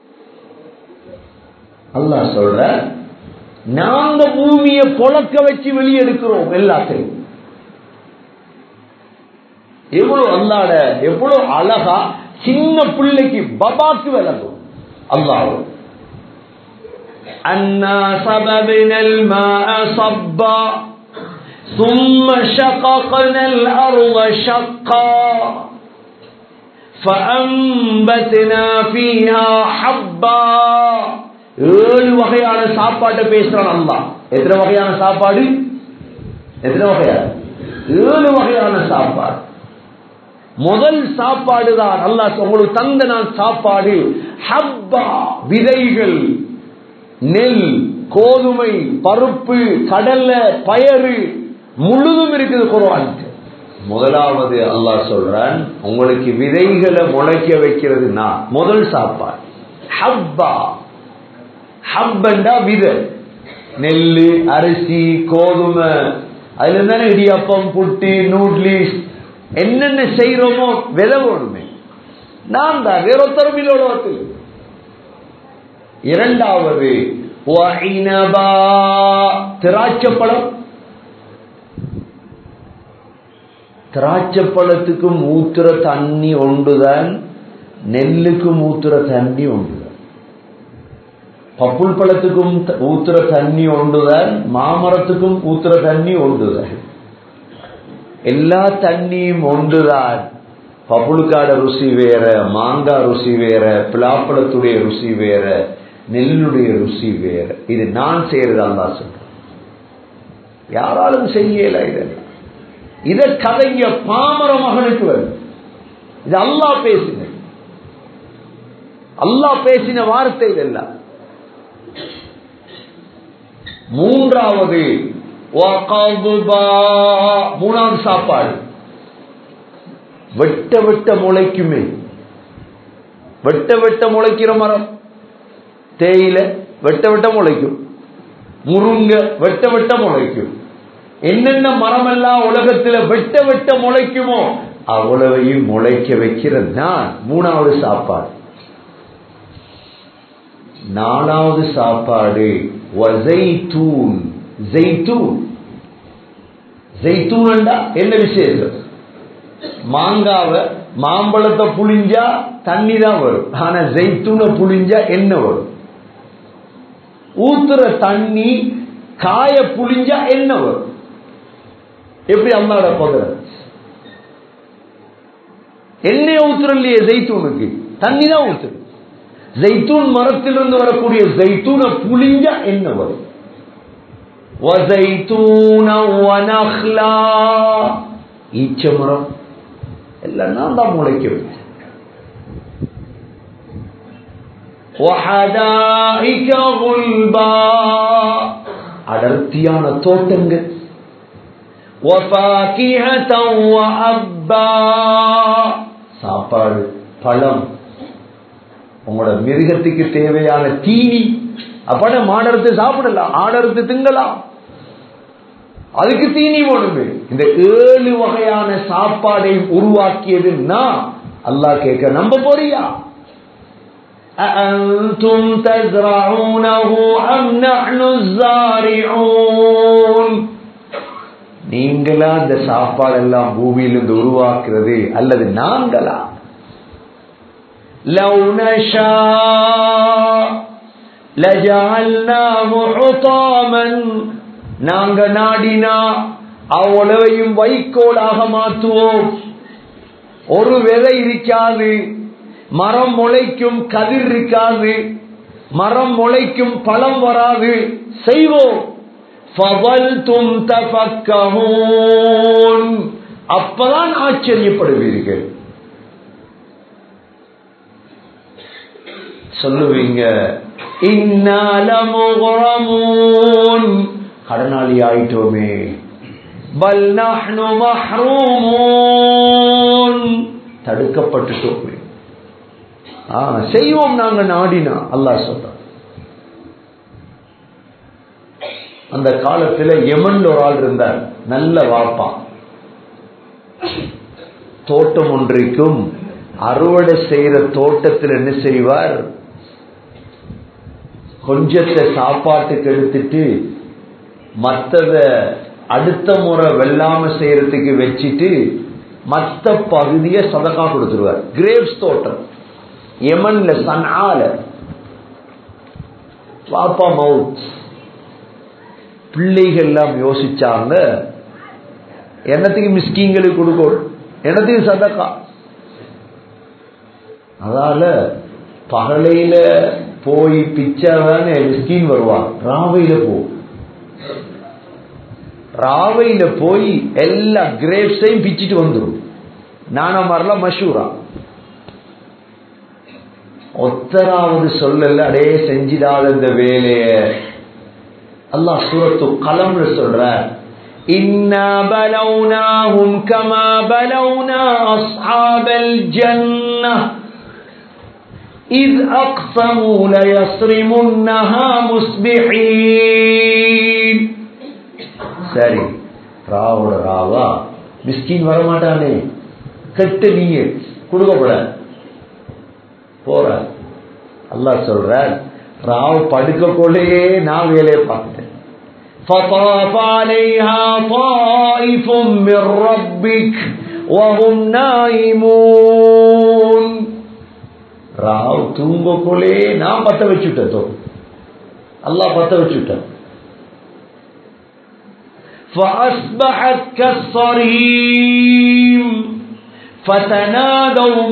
அல்லாஹ் சொல்ற நாங்க பூமியை பொழக்க வச்சு வெளியெடுக்கிறோம் எல்லாத்தையும் எவ்வளவு அல்லாட எவ்வளவு அழகா சின்ன பிள்ளைக்கு பபாக்கு விளங்கும் அல்லாஹ் أنا صببنا الماء صبا ثم شققنا الأرض شقا فأنبتنا فيها حبا ஏழு வகையான சாப்பாட்டை பேசுறான் அல்லா எத்தனை வகையான சாப்பாடு எத்தனை வகையான ஏழு வகையான சாப்பாடு முதல் சாப்பாடு தான் அல்லா உங்களுக்கு தந்த நான் சாப்பாடு ஹப்பா விதைகள் நெல் கோதுமை பருப்பு கடல்ல பயறு முழுதும் இருக்குது குர்ஆனுக்கு முதலாவது அல்லாஹ் சொல்றான் உங்களுக்கு விதைகளை முளைக்க வைக்கிறது நான் முதல் சாப்பாடு ஹப்பா ஹப்பண்டா விதை நெல்லு அரிசி கோதுமை அதுல இருந்தானே இடியப்பம் புட்டு நூட்லிஸ் என்னென்ன செய்யறோமோ விதை வேணுமே நான் தான் வேற ஒருத்தரும் இல்லை உலகத்தில் இரண்டாவது திராட்சப்பழம் திராட்சப்பழத்துக்கும் ஊத்துற தண்ணி ஒன்றுதான் நெல்லுக்கும் ஊத்துற தண்ணி ஒன்றுதான் பப்புள் பழத்துக்கும் ஊத்துற தண்ணி ஒன்றுதான் மாமரத்துக்கும் ஊத்துற தண்ணி ஒன்றுதான் எல்லா தண்ணியும் ஒன்றுதான் பப்புளுக்காட ருசி வேற மாங்காய் ருசி வேற பிளாப்பழத்துடைய ருசி வேற நெல்லுடைய ருசி வேற இது நான் செய்யறது அல்லா சொல்றேன் யாராலும் செய்யல இதெல்லாம் இத கதைங்க பாமர மகனுக்கு வரும் இது அல்லா பேசின அல்லா பேசின வார்த்தை இதெல்லாம் மூன்றாவது மூணாவது சாப்பாடு வெட்ட வெட்ட முளைக்குமே வெட்ட வெட்ட முளைக்கிற மரம் தேயில வெட்ட வெட்ட முளைக்கும் முருங்க வெட்ட வெட்ட முளைக்கும் என்னென்ன மரம் எல்லாம் உலகத்துல வெட்ட வெட்ட முளைக்குமோ அவ்வளவையும் முளைக்க வைக்கிறது நான் மூணாவது சாப்பாடு நாலாவது சாப்பாடு ஜெய்தூன் ஜெய்தூன் ஜெய்தூன் என்ன விசேஷம் மாங்காவ மாம்பழத்தை புளிஞ்சா தண்ணி தான் வரும் ஆனா ஜெய்தூனை புளிஞ்சா என்ன வரும் ஊத்துற தண்ணி காய புளிஞ்சா என்ன வரும் எப்படி அம்மாவோட பகுற எண்ணெய் ஊத்துற இல்லையே ஜெய்தூனுக்கு தண்ணி தான் ஊத்துரு ஜெய்தூன் மரத்திலிருந்து வரக்கூடிய ஜெய்தூனை புளிஞ்சா என்ன வரும் ஈச்ச மரம் எல்லாம் நான் தான் முளைக்க வச்சேன் அடர்த்தியான தோட்டங்கள் சாப்பாடு பழம் உங்களோட மிருகத்துக்கு தேவையான தீனி அப்பட மாடறுத்து சாப்பிடலாம் ஆடறுத்து திங்கலாம் அதுக்கு தீனி வேணுமே இந்த ஏழு வகையான சாப்பாடை உருவாக்கியது நான் அல்லாஹ் கேட்க நம்ப போறியா أأنتم تزرعونه أم نحن الزارعون நீங்களா இந்த சாப்பாடெல்லாம் பூமியிலிருந்து உருவாக்குறது அல்லது நாங்களா لو نشاء لجعلناه حطاما நாங்க நாடினா அவ்வளவையும் வைக்கோலாக மாற்றுவோம் ஒரு விதை இருக்காது மரம் முளைக்கும் கதிர் இருக்காது மரம் முளைக்கும் பழம் வராது செய்வோம் فَظَلْتُمْ تَفَكَّهُونَ அப்பதான் ஆச்சரியப்படுவீர்கள் சொல்லுவீங்க இன்னாலமுகரமூன் கடனாளி ஆயிட்டோமே பல் நஹ்னு மஹ்ரூமூன் தடுக்கப்பட்டுட்டோமே ஆ செய்வோம் நாங்க நாடினா அல்லாஹ் சொல்றான் அந்த காலத்துல யமன்ல ஒரு ஆள் இருந்தார் நல்ல வாப்பா தோட்டம் ஒன்றைக்கும் அறுவடை செய்யற தோட்டத்தில் என்ன செய்வார் கொஞ்சத்தை சாப்பாட்டுக்கு எடுத்துட்டு மத்தத அடுத்த முறை வெள்ளாம செய்யறதுக்கு வச்சுட்டு மத்த பகுதியை சதக்கா கொடுத்துருவார் கிரேப்ஸ் தோட்டம் யமன்ல சனால பாப்பா மவுத் பிள்ளைகள் எல்லாம் யோசிச்சாங்க என்னத்துக்கு மிஸ்கிங்களுக்கு கொடுக்கணும் என்னத்துக்கு சதக்கா அதால பகலையில போய் பிச்சாதானே மிஸ்கின் வருவான் ராவையில போ ராவையில போய் எல்லா கிரேப்ஸையும் பிச்சிட்டு வந்துடும் நானா மாதிரிலாம் மஷூரா ஒத்தராவது சொல்லல அடே செஞ்சிடாத இந்த வேலைய அல்லாஹ் சூரத்து கலம்னு சொல்ற إنا بلوناهم كما بلونا أصحاب الجنة إذ أقسموا ليصرمنها مصبحين சரி ராவோட ராவா மிஸ்கின் வரமாட்டானே கெட்ட நீங்க கொடுக்கப்பட போற அல்லாஹ் சொல்ற ராவ் படுக்க கொள்ளையே நான் வேலையை பார்த்துட்டேன் فطاف عليها طائف من ربك وهم نائمون ராவ் தூங்கக்குள்ளே நான் பத்த வச்சுட்டேன் தோ அல்லாஹ் பத்த வச்சுட்டேன் فأصبحت كالصريم فتنادوا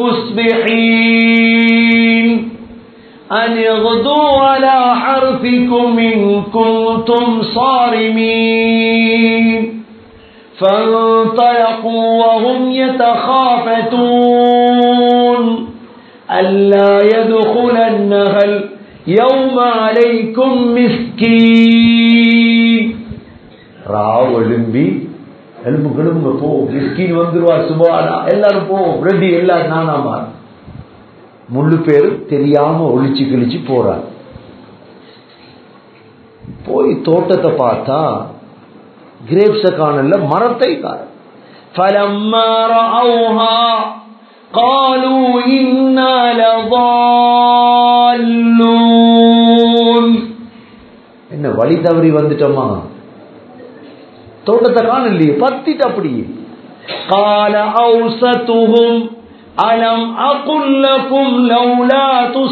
مصبحين أن اغدوا على حرثكم إن كنتم صارمين فانطلقوا وهم يتخافتون ألا يدخلنها اليوم عليكم مسكين ராவ் எழும்பி எலும்பு கிளம்புங்க போ மிஸ்கின் வந்துருவா சுபானா எல்லாரும் போ ரெடி எல்லாரும் நானாமா முள்ளு பேரு தெரியாம ஒளிச்சு கிழிச்சு போறார் போய் தோட்டத்தை பார்த்தா கிரேப்ஸ காணல மரத்தை காண فلما رأوها قالوا إنا لضالون என்ன வழி தவறி வந்துட்டோமா தோட்டத்தை காணலையே பத்திட்டு அப்படியே قال أوسطهم ألم أقل لكم لولا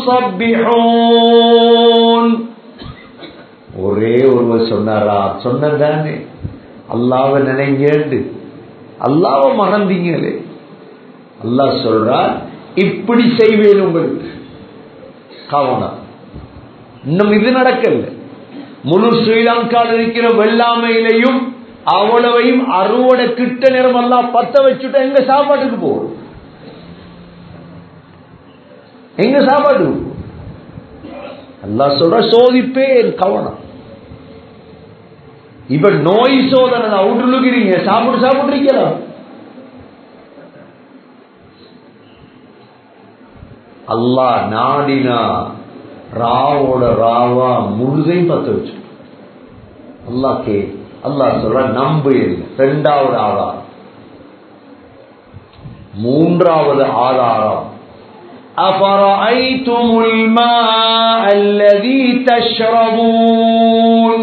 تصبحون ஒரே ஒருவர் சொன்னாரா சொன்னதானே அல்லாவை நினைங்கேண்டு அல்லாவை மறந்தீங்களே அல்லாஹ் சொல்றார் இப்படி செய்வேன் உங்களுக்கு கவனம் இன்னும் இது நடக்கல முழு ஸ்ரீலங்காவில் இருக்கிற வெள்ளாமையிலையும் அவ்வளவையும் அறுவடை கிட்ட நேரம் எல்லாம் பத்த வச்சுட்டா எங்க சாப்பாட்டுக்கு போகும் எங்க சாப்பாட்டுக்கு போகும் அல்லாஹ் சொல்ற சோதிப்பேன் கவனம் இப்ப நோய் சோதனை தான் விட்டுலுக்கிறீங்க சாப்பிட்டு சாப்பிட்டுருக்கீங்களா அல்லாஹ் நாடினா ராவோட ராவா முழுதையும் பத்த வச்சு அல்லாஹ் கே அல்லாஹ் சொல்ற நம்பு இல்லை ரெண்டாவது ஆதாரம் மூன்றாவது ஆதாரம் أفرأيتم الماء الذي تشربون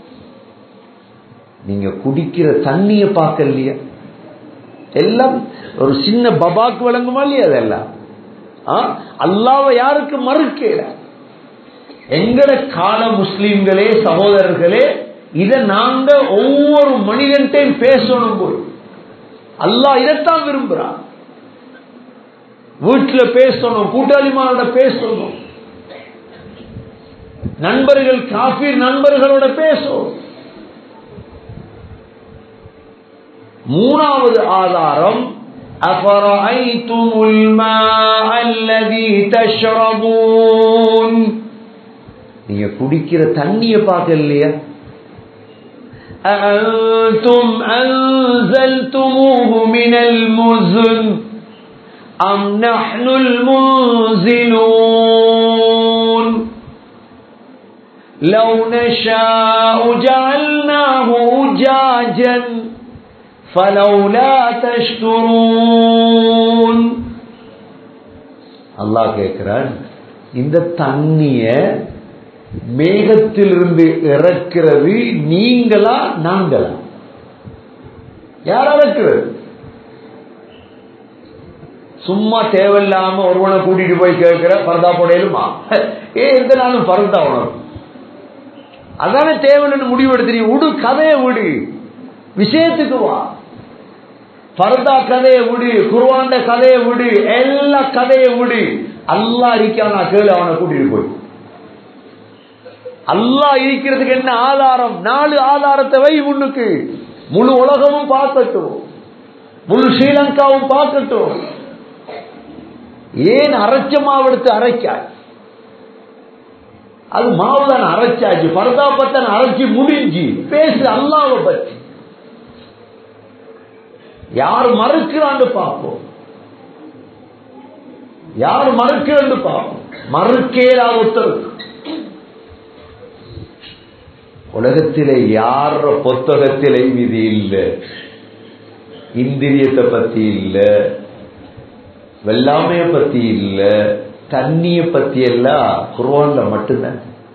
நீங்க குடிக்கிற தண்ணிய பார்க்கலையா எல்லாம் ஒரு சின்ன பபாக்கு வழங்குமா இல்லையா அதெல்லாம் அல்லாவை யாருக்கு மறுக்கல எங்கட கால முஸ்லிம்களே சகோதரர்களே இதை நாங்க ஒவ்வொரு மனிதன்ட்டையும் பேசணும் போய் அல்லாஹ் இதைத்தான் விரும்புறான் வீட்டுல பேசணும் கூட்டாளிமாரோட பேசணும் நண்பர்கள் காபீர் நண்பர்களோட பேசும் மூணாவது ஆதாரம் أفرأيتم الماء الذي تشربون நீங்க குடிக்கிற தண்ணிய பார்க்கலையா أأنتم أنزلتموه من المزن أم نحن المنزلون لو نشاء جعلناه أجاجا فلولا تشكرون அல்லாஹ் கேட்கிறான் இந்த தண்ணிய மேகத்திலிருந்து இறக்கிறது நீங்களா நாங்களா யார் இறக்குறது சும்மா தேவையில்லாம ஒருவனை கூட்டிட்டு போய் கேட்கிற பரதா போடையிலுமா ஏ எந்த நாளும் பரதா உனக்கு அதானே தேவைன்னு முடிவு எடுத்து விடு கதையை விடு விஷயத்துக்கு வா பரதா கதையை விடு குருவாண்ட கதையை விடு எல்லா கதையை விடு அல்லா இருக்கானா கேளு அவனை கூட்டிட்டு போய் அல்லா இருக்கிறதுக்கு என்ன ஆதாரம் நாலு ஆதாரத்தை வை முன்னுக்கு முழு உலகமும் பார்க்கட்டும் முழு ஸ்ரீலங்காவும் பார்க்கட்டும் ஏன் அரைச்ச மாவெடுத்து அரைக்காய் அது மாவுதான் அரைச்சாச்சு பரதாபத்தன் அரைச்சி முடிஞ்சு பேசு அல்லாவை பற்றி யார் மறுக்கிறான்னு பார்ப்போம் யார் மறுக்கிறான்னு பார்ப்போம் மறுக்கேலா ஒருத்தருக்கு உலகத்திலே யார புத்தகத்திலே விதி இல்லை இந்திரியத்தை பத்தி இல்ல வெள்ளாமைய பத்தி இல்ல தண்ணிய பத்தி எல்லாம் குருவான்ல மட்டும்தான்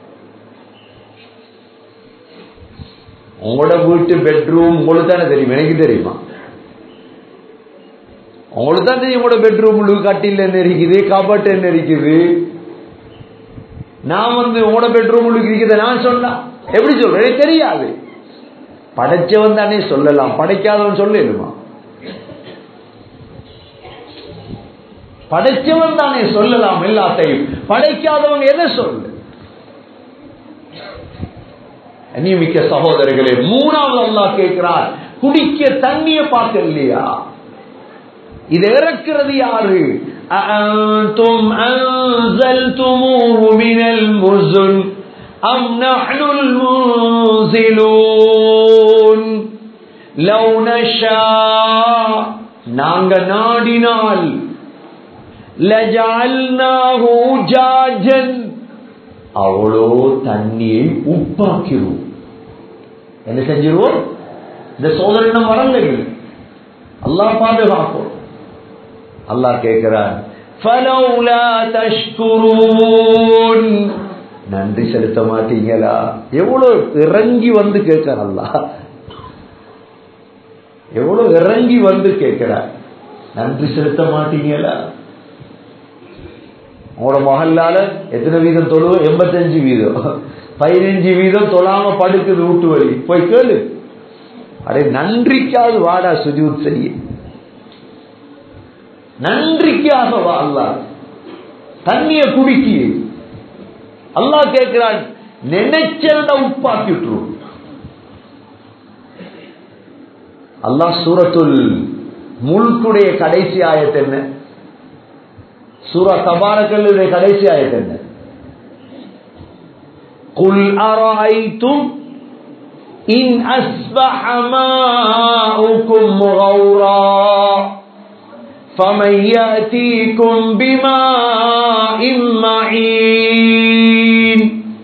உங்களோட வீட்டு பெட்ரூம் உங்களுக்கு தானே தெரியும் எனக்கு தெரியுமா உங்களுக்கு தான் தெரியும் உங்களோட பெட்ரூம் கட்டில் என்ன இருக்குது கபட் என்ன இருக்குது நான் வந்து உங்களோட பெட்ரூம் இருக்குது நான் சொன்னா எப்படி சொல்றேன் எனக்கு தெரியாது படைச்சவன் தானே சொல்லலாம் படைக்காதவன் சொல்லலுமா படைச்சவன் தானே சொல்லலாம் எல்லாத்தையும் படைக்காதவன் எதை சொல்லு அந்நியமிக்க சகோதரர்களே மூணாவது அல்லாஹ் கேட்கிறார் குடிக்க தண்ணிய பார்க்க இல்லையா இது இறக்கிறது யாரு أأنتم أنزلتموه من المزن أم نحن المنزلون لو نشاء நாங்க நாடினால் لجعلناه جاجا அவ்வளோ தண்ணியை உப்பாக்கிடுவோம் என்ன செஞ்சிருவோம் இந்த சோதனை நம்ம வரல அல்லாஹ் பாதுகாப்போம் அல்லாஹ் கேட்கிறான் فلولا تشكرون நன்றி செலுத்த மாட்டீங்களா எவ்வளவு இறங்கி வந்து கேட்கிறார் அல்லாஹ் எவ்வளவு இறங்கி வந்து கேட்கிறார் நன்றி செலுத்த மாட்டீங்களா உங்களோட மகளால எத்தனை வீதம் தொழுவோம் எண்பத்தஞ்சு வீதம் பதினஞ்சு வீதம் தொழாம படுக்குது வீட்டு வழி போய் கேளு அடே நன்றிக்காவது வாடா சுஜூத் செய்ய நன்றிக்காக வா அல்லா தண்ணிய குடிக்கி அல்லாஹ் கேட்கிறான் நினைச்சத உப்பாக்கி விட்டுரும் அல்லாஹ் சூரத்துல் முல்குடைய கடைசி ஆயத்து என்ன சூரா தபாரக்கல்லுடைய கடைசி ஆயத்து என்ன قل أرأيتم إن أصبح ماؤكم غورا فمن يأتيكم بماء معين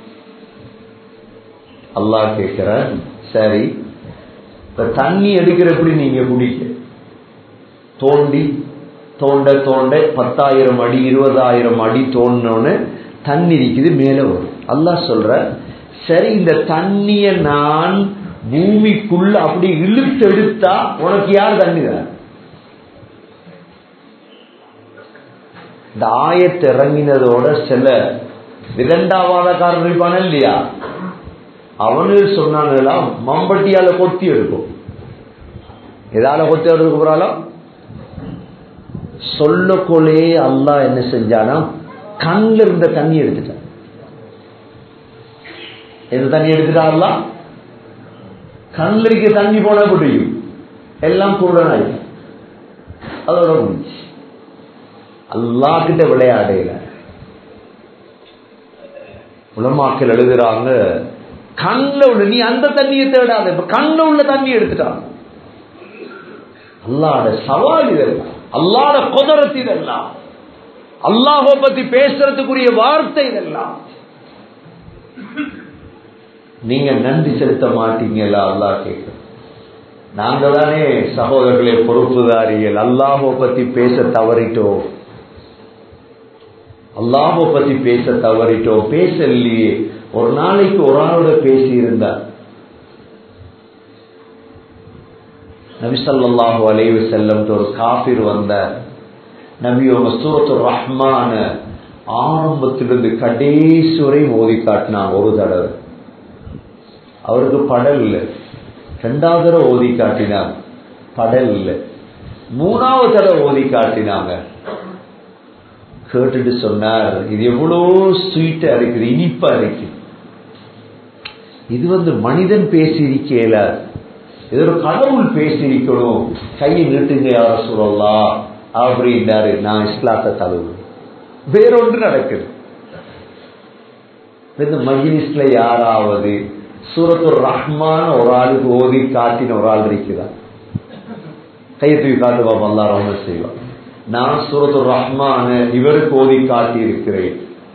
அல்லாஹ் கேட்கிறார் சரி இப்ப தண்ணி எடுக்கிறப்படி நீங்க குடிக்க தோண்டி தோண்ட தோண்ட பத்தாயிரம் அடி இருபதாயிரம் அடி தோண்டினோன்னு தண்ணி இருக்குது மேல வரும் அல்லாஹ் சொல்ற சரி இந்த தண்ணிய நான் பூமிக்குள்ள அப்படி இழுத்து எடுத்தா உனக்கு யார் தண்ணி தர இந்த ஆயத்தை இறங்கினதோட சில விதண்டாவாதக்காரன் இருப்பான இல்லையா அவனு சொன்னாங்களாம் மம்பட்டியால கொத்தி எடுக்கும் எதால கொத்தி எடுக்க போறாலும் சொல்லக்கொள்ளே அல்லாஹ் என்ன செஞ்சானா கண்ணில் இருந்த தண்ணி எடுத்துட்டான் எந்த தண்ணி எடுத்துட்டாரலாம் கண்ணிற்கு தண்ணி போட முடியும் எல்லாம் குருடனாய் அதோட முடிச்சு அல்லா கிட்ட விளையாடையில உலமாக்கள் எழுதுறாங்க கண்ணில் உள்ள நீ அந்த தண்ணியை தேடாத இப்ப கண்ணில் உள்ள தண்ணி எடுத்துட்டாங்க அல்லாட சவால் இதெல்லாம் அல்லாட குதரத்து இதெல்லாம் அல்லாஹோ பத்தி பேசுறதுக்குரிய வார்த்தை இதெல்லாம் நீங்க நன்றி செலுத்த மாட்டீங்களா அல்லாஹ் கேட்க நாங்க தானே சகோதரர்களே பொறுப்புதாரிகள் அல்லாஹோ பத்தி பேச தவறிட்டோம் அல்லாஹோ பத்தி பேச தவறிட்டோம் பேசலையே ஒரு நாளைக்கு ஒரு ஆளோட பேசி இருந்தார் நபிசல்லாஹு அலைவு செல்லம் ஒரு காபிர் வந்தார் நபியோங்க சூரத்து ரஹ்மான ஆரம்பத்திலிருந்து கடைசி வரை ஓதி காட்டினாங்க ஒரு தடவை அவருக்கு படல் இல்லை ரெண்டாவது தடவை ஓதி காட்டினாங்க படல் இல்லை மூணாவது தடவை ஓதி காட்டினாங்க கேட்டுட்டு சொன்னார் இது எவ்வளோ ஸ்வீட்டா இருக்குது இனிப்பா இருக்கு இது வந்து மனிதன் பேசி இருக்கல இது ஒரு கடவுள் பேசி இருக்கணும் கையை நீட்டுங்க யார சொல்லலாம் அப்படின்னாரு நான் இஸ்லாத்தை தழுவு வேறொன்று நடக்குது இந்த மஜிலிஸ்ல யாராவது சூரத்து ரஹ்மான ஒரு ஆளுக்கு ஓதி காட்டின ஒரு ஆள் இருக்குதா கையை தூக்கி காட்டுவான் அல்லா ரொம்ப செய்வான் நான் சூரத்து ரஹ்மான இவருக்கு ஓதி காட்டி இருக்கிறேன்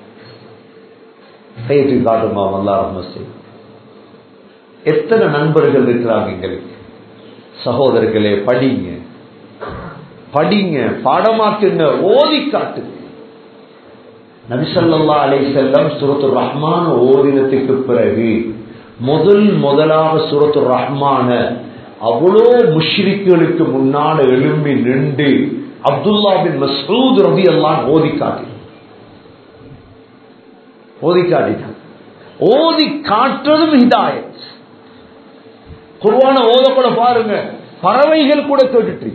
கையை தூக்கி காட்டுமா அல்லா ரொம்ப செய்வான் எத்தனை நண்பர்கள் இருக்கிறாங்க எங்களுக்கு சகோதரர்களே படிங்க படிங்க பாடமாக்குங்க ஓதி காட்டு நபிசல்லா அலை செல்லம் சுரத்து ரஹ்மான ஓதினத்துக்கு பிறகு முதல் முதலாக சுரத்து ரஹ்மான அவ்வளோ முஷ்ரிக்குகளுக்கு முன்னால எழும்பி நின்று அப்துல்லா பின் மசூத் ரபி எல்லாம் ஓதி காட்டி ஓதி காட்டினான் ஓதி காட்டுறதும் ஹிதாயத் குர்வான ஓதக்கூட பாருங்க பறவைகள் கூட கேட்டுட்டு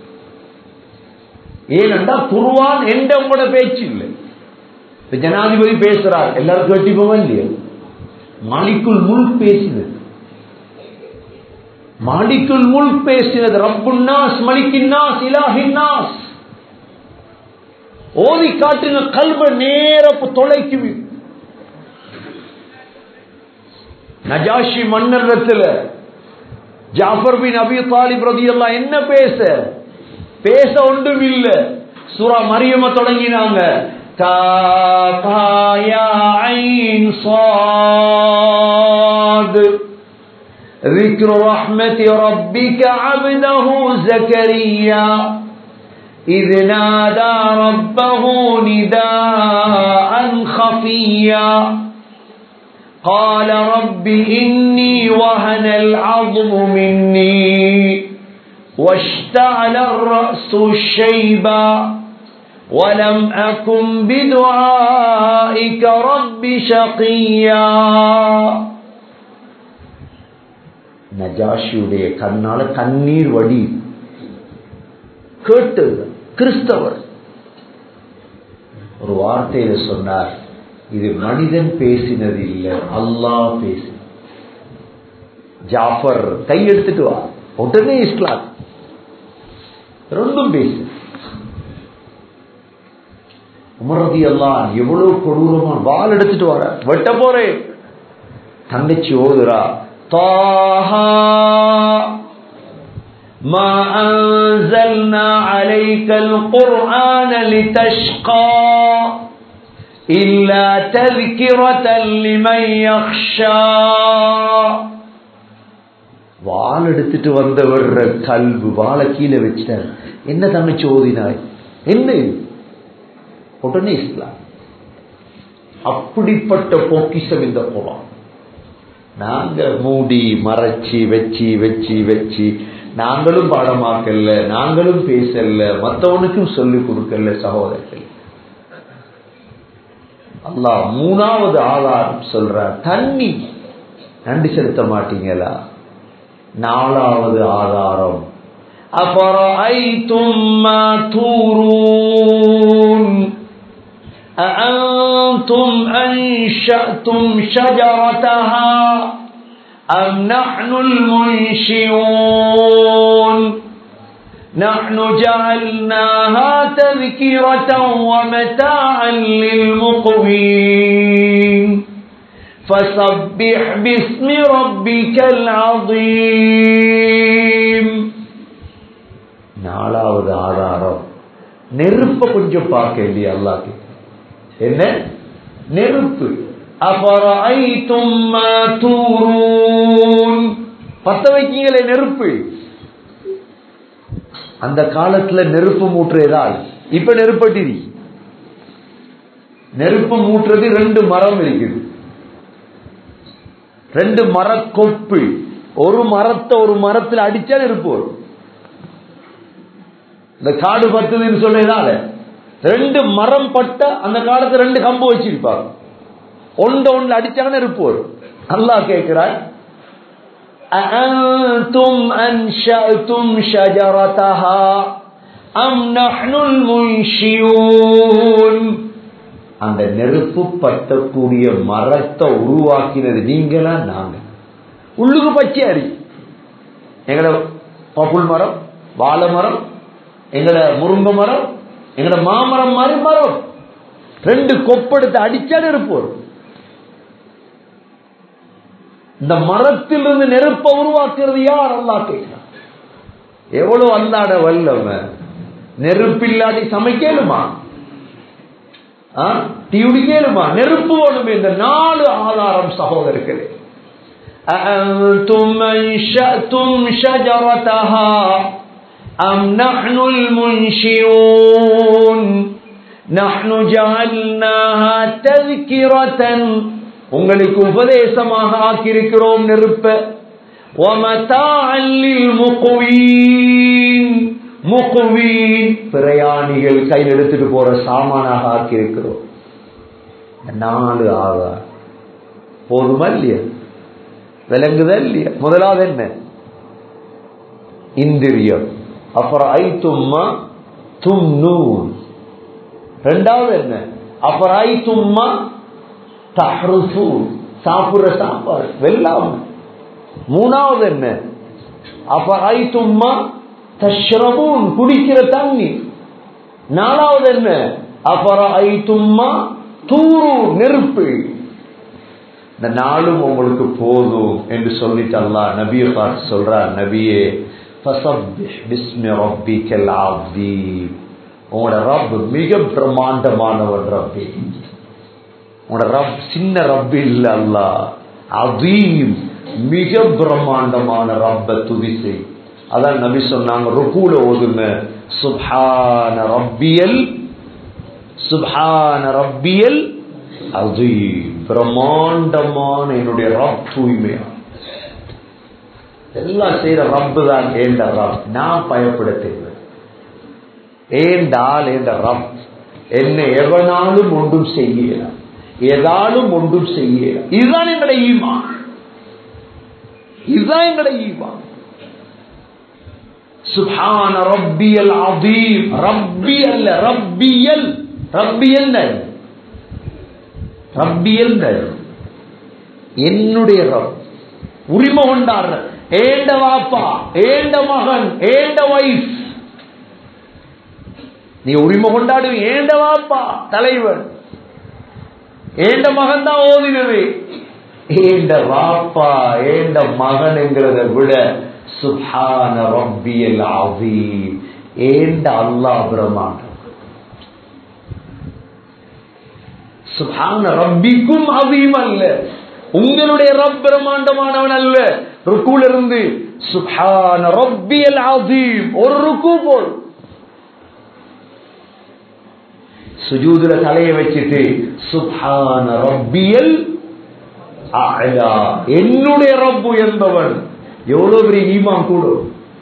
ஏனென்றா குர்வான் எந்த கூட பேச்சு இல்லை இப்ப ஜனாதிபதி பேசுறார் எல்லாரும் கேட்டி போவா இல்லையா மாலிக்குள் முழு பேசினது மாலிக்குள் முழு பேசினது ரப்புன்னாஸ் மலிக்கின்னாஸ் இலாஹின்னாஸ் ஓதி காட்டுங்க கல்வ நேர தொலைக்கு நஜாஷி மன்னரத்துல ஜாஃபர் பின் அபி தாலிப் ரதி எல்லாம் என்ன பேச பேச ஒன்றும் இல்ல சூரா மரியம தொடங்கினாங்க ذكر رحمة ربك عبده زكريا إذ نادى ربه نداء خفيا قال رب إني وهن العظم مني واشتعل الرأس شيبا ولم أكن بدعائك رب شقيا நஜாஷியுடைய கண்ணால கண்ணீர் வடி கேட்டு கிறிஸ்தவர் ஒரு வார்த்தையில சொன்னார் இது மனிதன் பேசினது இல்லை அல்லாஹ் பேசி ஜாஃபர் கையெடுத்துட்டு வா உடனே இஸ்லாம் ரெண்டும் பேசு உமரதி எல்லாம் எவ்வளவு கொடூரமா வால் எடுத்துட்டு வர வெட்ட போறேன் தங்கச்சி ஓதுரா தாஹா ما أنزلنا عليك القرآن لتشقى إلا تذكرة لمن يخشى வாள் எடுத்துட்டு வந்தவர் கல்வி வாழை கீழே வச்சிட்டார் என்ன தங்கச்சி ஓதினாய் என்ன உடனே இஸ்லாம் அப்படிப்பட்ட பொக்கிஷம் இந்த குரான் நாங்க மூடி மறைச்சி வச்சு வச்சு வச்சு நாங்களும் பாடமாக்கல நாங்களும் பேசல மற்றவனுக்கும் சொல்லிக் கொடுக்கல சகோதரர்கள் அல்லாஹ் மூணாவது ஆதாரம் சொல்ற தண்ணி நன்றி செலுத்த மாட்டீங்களா நாலாவது ஆதாரம் أفرأيتم ما تورون أأنتم أأنتم أنشأتم شجرتها أم نحن المنشئون نحن جعلناها تذكرة ومتاعا للمقوين فسبح باسم ربك العظيم நாலாவது ஆதாரம் நெருப்ப கொஞ்சம் பார்க்க இல்லையா அல்லாக்கு என்ன நெருப்பு அபரைத்தும் தூரூன் பத்த வைக்கீங்களே நெருப்பு அந்த காலத்துல நெருப்பு மூட்டுறதால் இப்ப நெருப்பட்டிரி நெருப்பு மூட்டுறது ரெண்டு மரம் இருக்குது ரெண்டு மரக்கொப்பு ஒரு மரத்தை ஒரு மரத்தில் அடிச்சா நெருப்பு வரும் இந்த காடு பத்துதுன்னு சொல்றதால ரெண்டு மரம் பட்ட அந்த காலத்துல ரெண்டு கம்பு வச்சிருப்பாங்க ஒன்று ஒன்று அடிச்சாங்கன்னா நெருப்பு வரும் அல்லாஹ் கேட்கிறார் أأنتم أنشأتم شجرتها أم نحن المنشئون அந்த நெருப்பு பட்டக்கூடிய மரத்தை உருவாக்கினது நீங்களா நாங்க உள்ளுக்கு பச்சை அரி எங்கட பப்புள் மரம் வாழை மரம் எங்கட முருங்க மரம் எங்கட மாமரம் மாதிரி மரம் ரெண்டு கொப்படுத்து அடிச்சா நெருப்பு வரும் இந்த மரத்திலிருந்து நெருப்பை உருவாக்குறது யார் அல்லா கேட்கிறான் எவ்வளவு அல்லாட வல்லவ நெருப்பு இல்லாட்டி சமைக்கலுமா தீவுடி கேளுமா நெருப்பு வேணுமே இந்த நாலு ஆதாரம் சகோதரர்களே أأنتم أنشأتم شجرتها أم نحن المنشئون نحن جعلناها تذكرة உங்களுக்கு உபதேசமாக ஆக்கியிருக்கிறோம் நெருப்ப முகுவீன் பிரயாணிகள் கையில் எடுத்துட்டு போற சாமானாக ஆக்கியிருக்கிறோம் நாலு ஆகார் போதுமா இல்லையா விளங்குதா இல்லையா முதலாவது என்ன இந்திரியம் அப்புறம் ஐ தும்மா தும் நூன் ரெண்டாவது என்ன அப்புறம் ஐ தும்மா தஹ்ருசு சாப்பிடுற சாப்பாடு வெள்ளாம மூணாவது என்ன அப்ப ஐ தும்மா தஷ்ரபூன் குடிக்கிற தண்ணி நாலாவது என்ன அப்புற ஐ தும்மா தூரு நெருப்பு இந்த நாளும் உங்களுக்கு போதும் என்று சொல்லிட்டு அல்லா நபிய பார்த்து சொல்றார் நபியே பிஸ்மி ரப்பிக்கல் ஆப்தீம் உங்களோட ரப் மிக பிரம்மாண்டமானவன் ரப்பி உங்களோட ரப் சின்ன ரப் இல்ல அல்ல அதீம் மிக பிரம்மாண்டமான ரப்ப துதிசை அதான் நபி சொன்னாங்க ருக்கூல ஓதுங்க சுப்ஹான ரப்பியல் சுப்ஹான ரப்பியல் அதீம் பிரம்மாண்டமான என்னுடைய ரப் தூய்மையா எல்லாம் செய்யற ரப்பு தான் ஏண்ட ரப் நான் பயப்பட தேவை ஏண்டால் என்ற ரப் என்ன எவனாலும் ஒன்றும் செய்யலாம் ஏதாலும் ஒன்றும் செய்யலாம் இதுதான் எங்கட ஈமான் இதுதான் எங்கட ஈமான் சுபான ரப்பியல் அதீம் ரப்பி அல்ல ரப்பியல் ரப்பியல் ரப்பியல் என்னுடைய ரப் உரிமை கொண்டாடுற ஏண்ட வாப்பா ஏண்ட மகன் ஏண்ட வைஃப் நீ உரிமை கொண்டாடு ஏண்ட வாப்பா தலைவன் ஏண்ட மகன் தான் ஓதினது ஏண்ட வாப்பா ஏண்ட மகன் என்கிறத விட சுபான ரப்பியல் ஆவீம் ஏண்ட அல்லாஹ் பிரமாண்டம் சுபான ரப்பிக்கும் அவீம் அல்ல உங்களுடைய ரப் பிரமாண்டமானவன் அல்ல ருக்குல இருந்து சுபான ரப்பியல் ஆவீம் ஒரு ருக்கு போல் சுஜூதுல தலையை வச்சுட்டு சுபான ரப்பியல் அலா என்னுடைய ரப்பு என்பவன் எவ்வளவு பெரிய ஈமான் கூடும்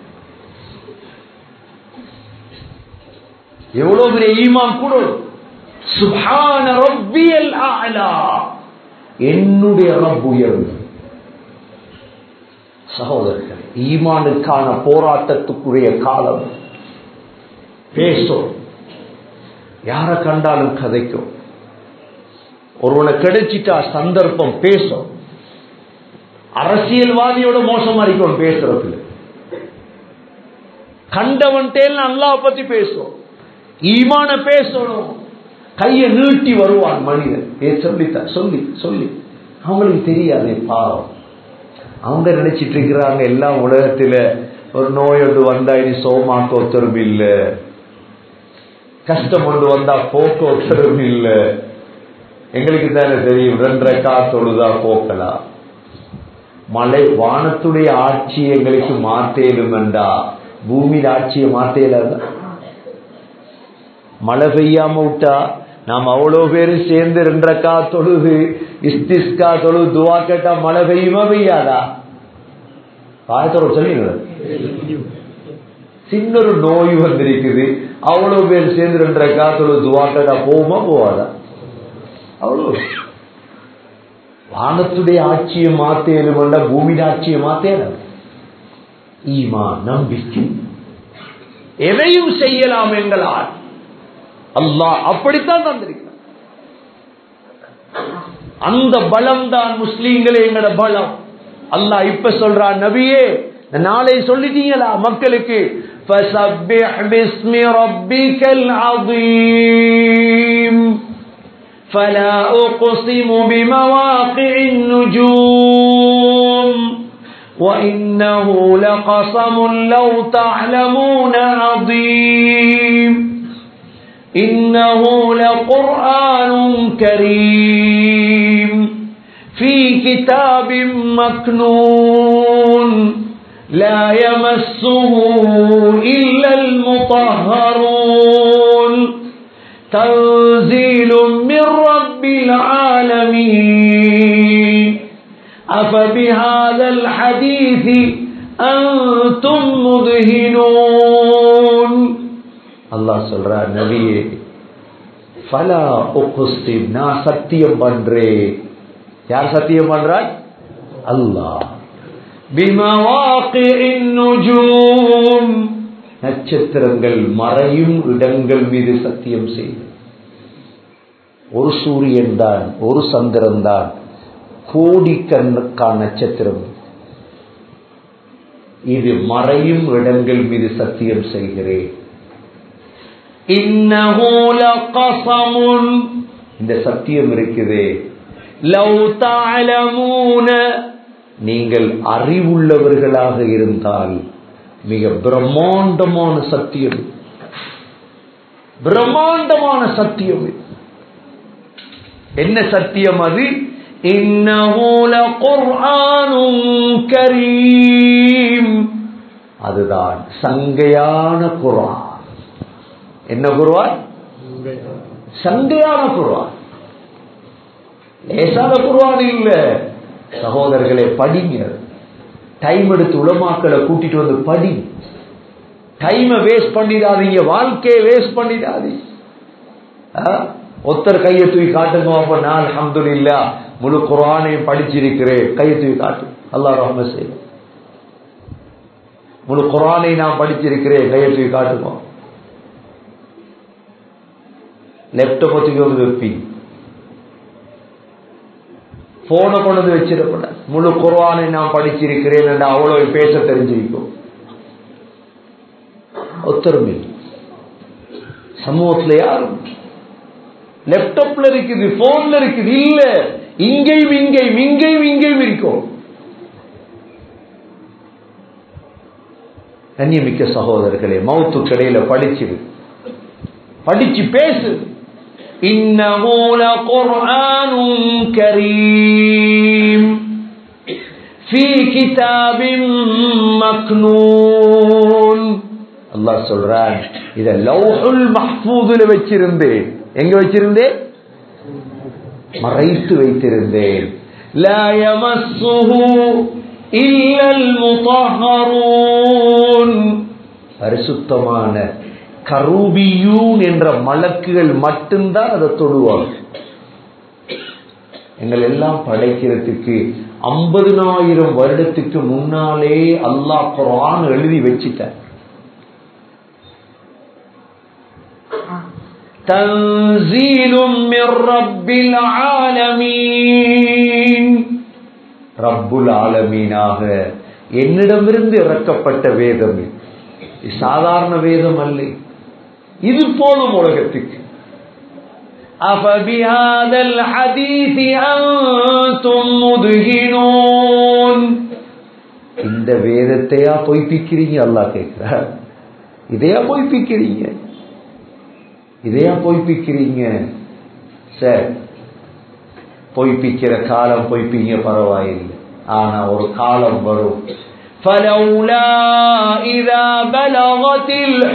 எவ்வளவு பெரிய ஈமான் கூடும் சுபான ரப்பியல் அலா என்னுடைய ரப் உயர்வு சகோதரர்கள் ஈமானுக்கான போராட்டத்துக்குரிய காலம் பேசும் யாரை கண்டாலும் கதைக்கும் ஒருவனை கிடைச்சிட்டா சந்தர்ப்பம் பேசும் அரசியல்வாதியோட மோசமா இருக்கும் பேசுறதுல கண்டவன்டேல் அல்லாஹ் பத்தி பேசும் ஈமான பேசணும் கைய நீட்டி வருவான் மனிதன் ஏ சொல்லித்த சொல்லி சொல்லி அவங்களுக்கு தெரியாது பாவம் அவங்க நினைச்சிட்டு இருக்கிறாங்க எல்லா உலகத்துல ஒரு நோய் ஒன்று வந்தா இனி சோமாக்க ஒத்தரும் இல்ல கஷ்டம் ஒன்று வந்தா போக்க ஒத்தரும் இல்ல எங்களுக்கு தானே தெரியும் ரெண்டரை காத்தொழுதா போக்கலாம் மலை வானத்துடைய ஆட்சி எங்களுக்கு மாத்தேலும் என்றா பூமியில் ஆட்சியை மாத்தேலாத மழை பெய்யாம விட்டா நாம் அவ்வளவு பேரும் சேர்ந்து ரெண்டரைக்கா தொழுது இஸ்திஸ்கா தொழுது துவா கேட்டா மழை பெய்யுமா பெய்யாதா ஆயத்தோட சொல்லுங்க சின்ன ஒரு நோய் வந்திருக்குது அவ்வளவு பேர் சேர்ந்து ரெண்டரைக்கா தொழுது துவா கேட்டா போகுமா போவாதா அவ்வளவு வானத்துடைய ஆட்சியை மாத்தேலும் கொண்ட பூமியின் ஆட்சியை மாத்தேல ஈமா நம்பிக்கை எதையும் செய்யலாம் எங்களால் அல்லாஹ் அப்படித்தான் தந்திருக்கிறார் அந்த பலம் தான் முஸ்லீம்களே எங்கட பலம் அல்லாஹ் இப்ப சொல்றான் நபியே நாளை சொல்லிட்டீங்களா மக்களுக்கு فسبح باسم ربك العظيم فلا أقسم بمواقع النجوم وإنه لقسم لو تعلمون عظيم إنه لقرآن كريم في كتاب مكنون لا يمسه إلا المطهرون تنزيل من رب العالمين أفبهذا الحديث أنتم مدهنون அல்லாஹ் சொல்றார் நபியே ஃபலா உகுஸ்திம் நான் சத்தியம் பண்றேன் யார் சத்தியம் பண்றார் அல்லாஹ் பிமவாகின் நுஜூம் நட்சத்திரங்கள் மறையும் இடங்கள் மீது சத்தியம் செய்து ஒரு சூரியன் தான் ஒரு சந்திரன் தான் கோடிக்கணக்கான நட்சத்திரம் இது மறையும் இடங்கள் மீது சத்தியம் செய்கிறேன் இன்னஹு லகஸமுன் இந்த சத்தியம் இருக்குது லவ் தஅலமூன நீங்கள் அறிவுள்ளவர்களாக இருந்தால் மிக பிரம்மாண்டமான சத்தியம் பிரம்மாண்டமான சத்தியம் இது. என்ன சத்தியம் அது இன்னஹு லகுர்ஆனுன் கரீம் அதுதான் சங்கையான குர்ஆன் என்ன குருவான் சங்கையான குருவான் லேசான குருவான் இல்ல சகோதரர்களே படிங்க டைம் எடுத்து உலமாக்களை கூட்டிட்டு வந்து படி டைமை வேஸ்ட் பண்ணிடாதீங்க வாழ்க்கையை வேஸ்ட் பண்ணிடாதீங்க ஆ? ஒருத்தர் கையை தூக்கி காட்டுங்க அப்ப நான் அல்ஹம்துலில்லா முழு குரானையும் படிச்சிருக்கிறேன் கையை தூக்கி காட்டு அல்லாஹ் ரஹ்மத் செய்யும் முழு குரானை நான் படிச்சிருக்கிறேன் கையை தூக்கி காட்டுங்க லேப்டாப் தூக்கி வந்து வைப்பீங்க போனை கொண்டு வந்து வச்சிடக்கூடாது முழு குர்ஆனை நான் படிச்சிருக்கிறேன் என்று அவ்வளவு பேச தெரிஞ்சிருக்கும் ஒத்தருமை சமூகத்துல யாரும் லேப்டாப்ல இருக்குது போன்ல இருக்குது இல்ல இங்கேயும் இங்கேயும் இங்கேயும் இங்கேயும் இருக்கும் கண்ணியமிக்க சகோதரர்களே மௌத்து கடையில படிச்சிரு படிச்சு பேசு إنه لقرآن كريم في كتاب مكنون அல்லாஹ் சொல்றான் இத லௌஹுல் மஹ்பூதுல வச்சிருந்தேன் எங்க வச்சிருந்தேன் மறைத்து வைத்திருந்தேன் லா யமஸ்ஸுஹு இல்லல் முطهرون பரிசுத்தமான கரூபியூன் என்ற மலக்குகள் மட்டும்தான் அதை தொடுவாங்க எங்கள் எல்லாம் படைக்கிறதுக்கு ஐம்பதுனாயிரம் வருடத்துக்கு முன்னாலே அல்லாஹ் குரான் எழுதி வச்சிட்டார் تنزيل من رب العالمين رب العالمீனாக என்னிடமிருந்து இறக்கப்பட்ட வேதம் இது. இது சாதாரண வேதம் அல்ல இது போதும் உலகத்துக்கு أفبهذا الحديث أنتم مدهنون இந்த வேதத்தையா பொய்ப்பிக்கிறீங்க அல்லாஹ் கேட்கிறார் இதையா பொய்ப்பிக்கிறீங்க இதையா பொய்ப்பிக்கிறீங்க சரி பொய்ப்பிக்கிற காலம் பொய்ப்பீங்க பரவாயில்லை ஆனா ஒரு காலம் வரும் فلولا إذا بلغت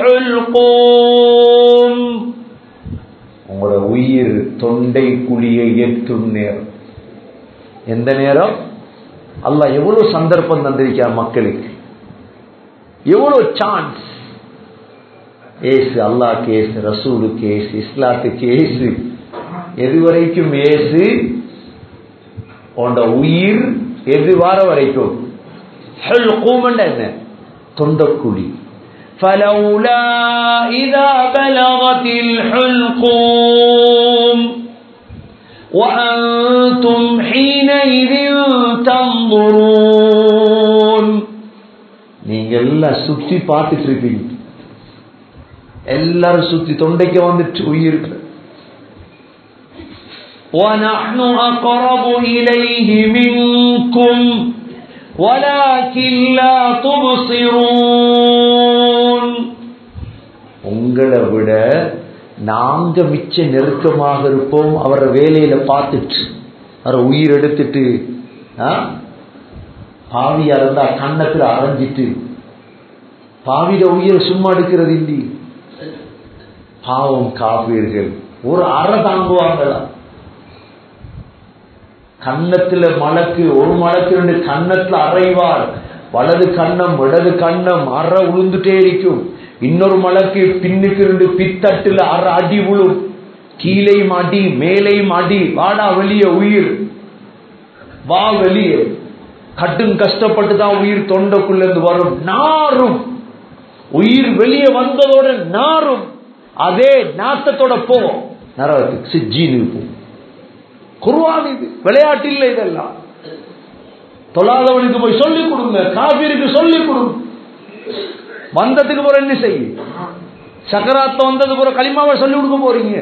الحلقوم உங்களோட உயிர் தொண்டை குழியை எட்டும் நேரம் எந்த நேரம் அல்லாஹ் எவ்வளவு சந்தர்ப்பம் தந்திருக்கார் மக்களுக்கு எவ்வளவு சான்ஸ் ஏசு அல்லாஹ் கேஸ் ரசூலு கேஸ் இஸ்லாத்துக்கு ஏசு எது வரைக்கும் ஏசு உண்ட உயிர் எது வார வரைக்கும் ஹல்கூமண்ட என்ன தொண்டக்குழி فلولا إذا بلغت الحلقوم وأنتم حينئذ تنظرون நீங்க எல்லாம் சுத்தி பார்த்துட்டு இருப்பீங்க எல்லாரும் சுத்தி தொண்டைக்கு வந்துட்டு உயிர் ونحن أقرب إليه منكم ولكن لا تبصرون உங்களை விட நாங்க மிச்ச நெருக்கமாக இருப்போம் அவரை வேலையில பார்த்துட்டு அவரை உயிர் எடுத்துட்டு ஆ? பாவியா இருந்தா கண்ணத்துல அரைஞ்சிட்டு பாவிட உயிரை சும்மா எடுக்கிறது இல்லி பாவம் காப்பீர்கள் ஒரு அறை தாங்குவாங்களா கன்னத்துல மலக்கு ஒரு மலக்கு ரெண்டு கன்னத்துல அறைவார் வலது கண்ணம் இடது கண்ணம் அற உளுந்துட்டே இருக்கும் இன்னொரு மலக்கு பின்னுக்கு ரெண்டு பித்தட்டுல அற அடி விழும் கீழையும் அடி மேலையும் அடி வாடா வெளிய உயிர் வா வெளியே கட்டும் கஷ்டப்பட்டு தான் உயிர் தொண்டைக்குள்ள இருந்து வரும் நாரும் உயிர் வெளியே வந்ததோட நாரும் அதே நாத்தத்தோட போவோம் நரகத்துக்கு சிஜின்னு போ குருவான் இது விளையாட்டு இல்லை இதெல்லாம் தொழாதவனுக்கு போய் சொல்லிக் கொடுங்க காபிருக்கு சொல்லிக் கொடுங்க வந்ததுக்கு போற என்ன செய்ய சக்கராத்த வந்தது போற களிமாவை சொல்லி கொடுக்க போறீங்க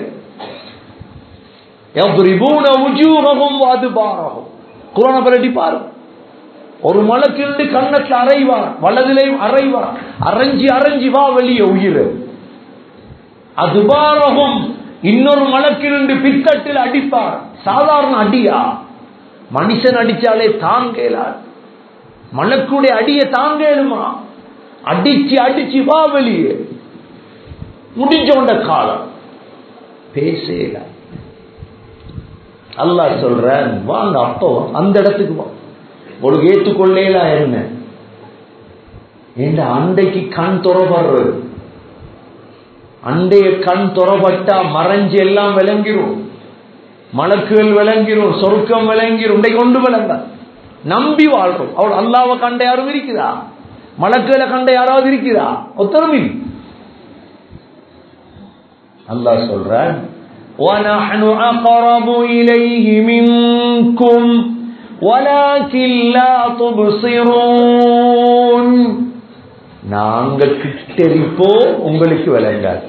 يضربون وجوههم وادبارهم குரான பரட்டி பாருங்க ஒரு மலக்கிண்டு கண்ணத்துல அரைவார் வலதிலையும் அரைவார் அரைஞ்சி அரைஞ்சி வா வெளியே உயிர் அதுபாரகும் இன்னொரு மலக்கிருந்து பித்தட்டில் அடிப்பார் சாதாரண அடியா மனுஷன் அடிச்சாலே தாங்கலார் மலக்குடைய அடியை தாங்கலுமா அடிச்சு அடிச்சு வா வெளியே முடிஞ்சோண்ட காலம் பேசல அல்லாஹ் சொல்றேன் வாங்க அப்போ அந்த இடத்துக்கு வா உங்களுக்கு ஏற்றுக்கொள்ளலாம் என்ன என்ற அண்டைக்கு கண் துறப்படுறது அண்டைய கண் துறப்பட்டா மறைஞ்சு எல்லாம் விளங்கிரும் மலக்குகள் விளங்கிரும் சொருக்கம் விளங்கிரும் உண்டை கொண்டு விளங்க நம்பி வாழ்றோம் அவள் அல்லாவை கண்ட யாரும் இருக்குதா மலக்குகளை கண்ட யாராவது இருக்குதா ஒத்தரமி அல்லாஹ் சொல்றான் وَنَحْنُ أَقْرَبُ إِلَيْهِ مِنكُمْ وَلَكِنْ لَا تُبْصِرُونَ நாங்க கிட்டரிப்போ உங்களுக்கு விளங்காது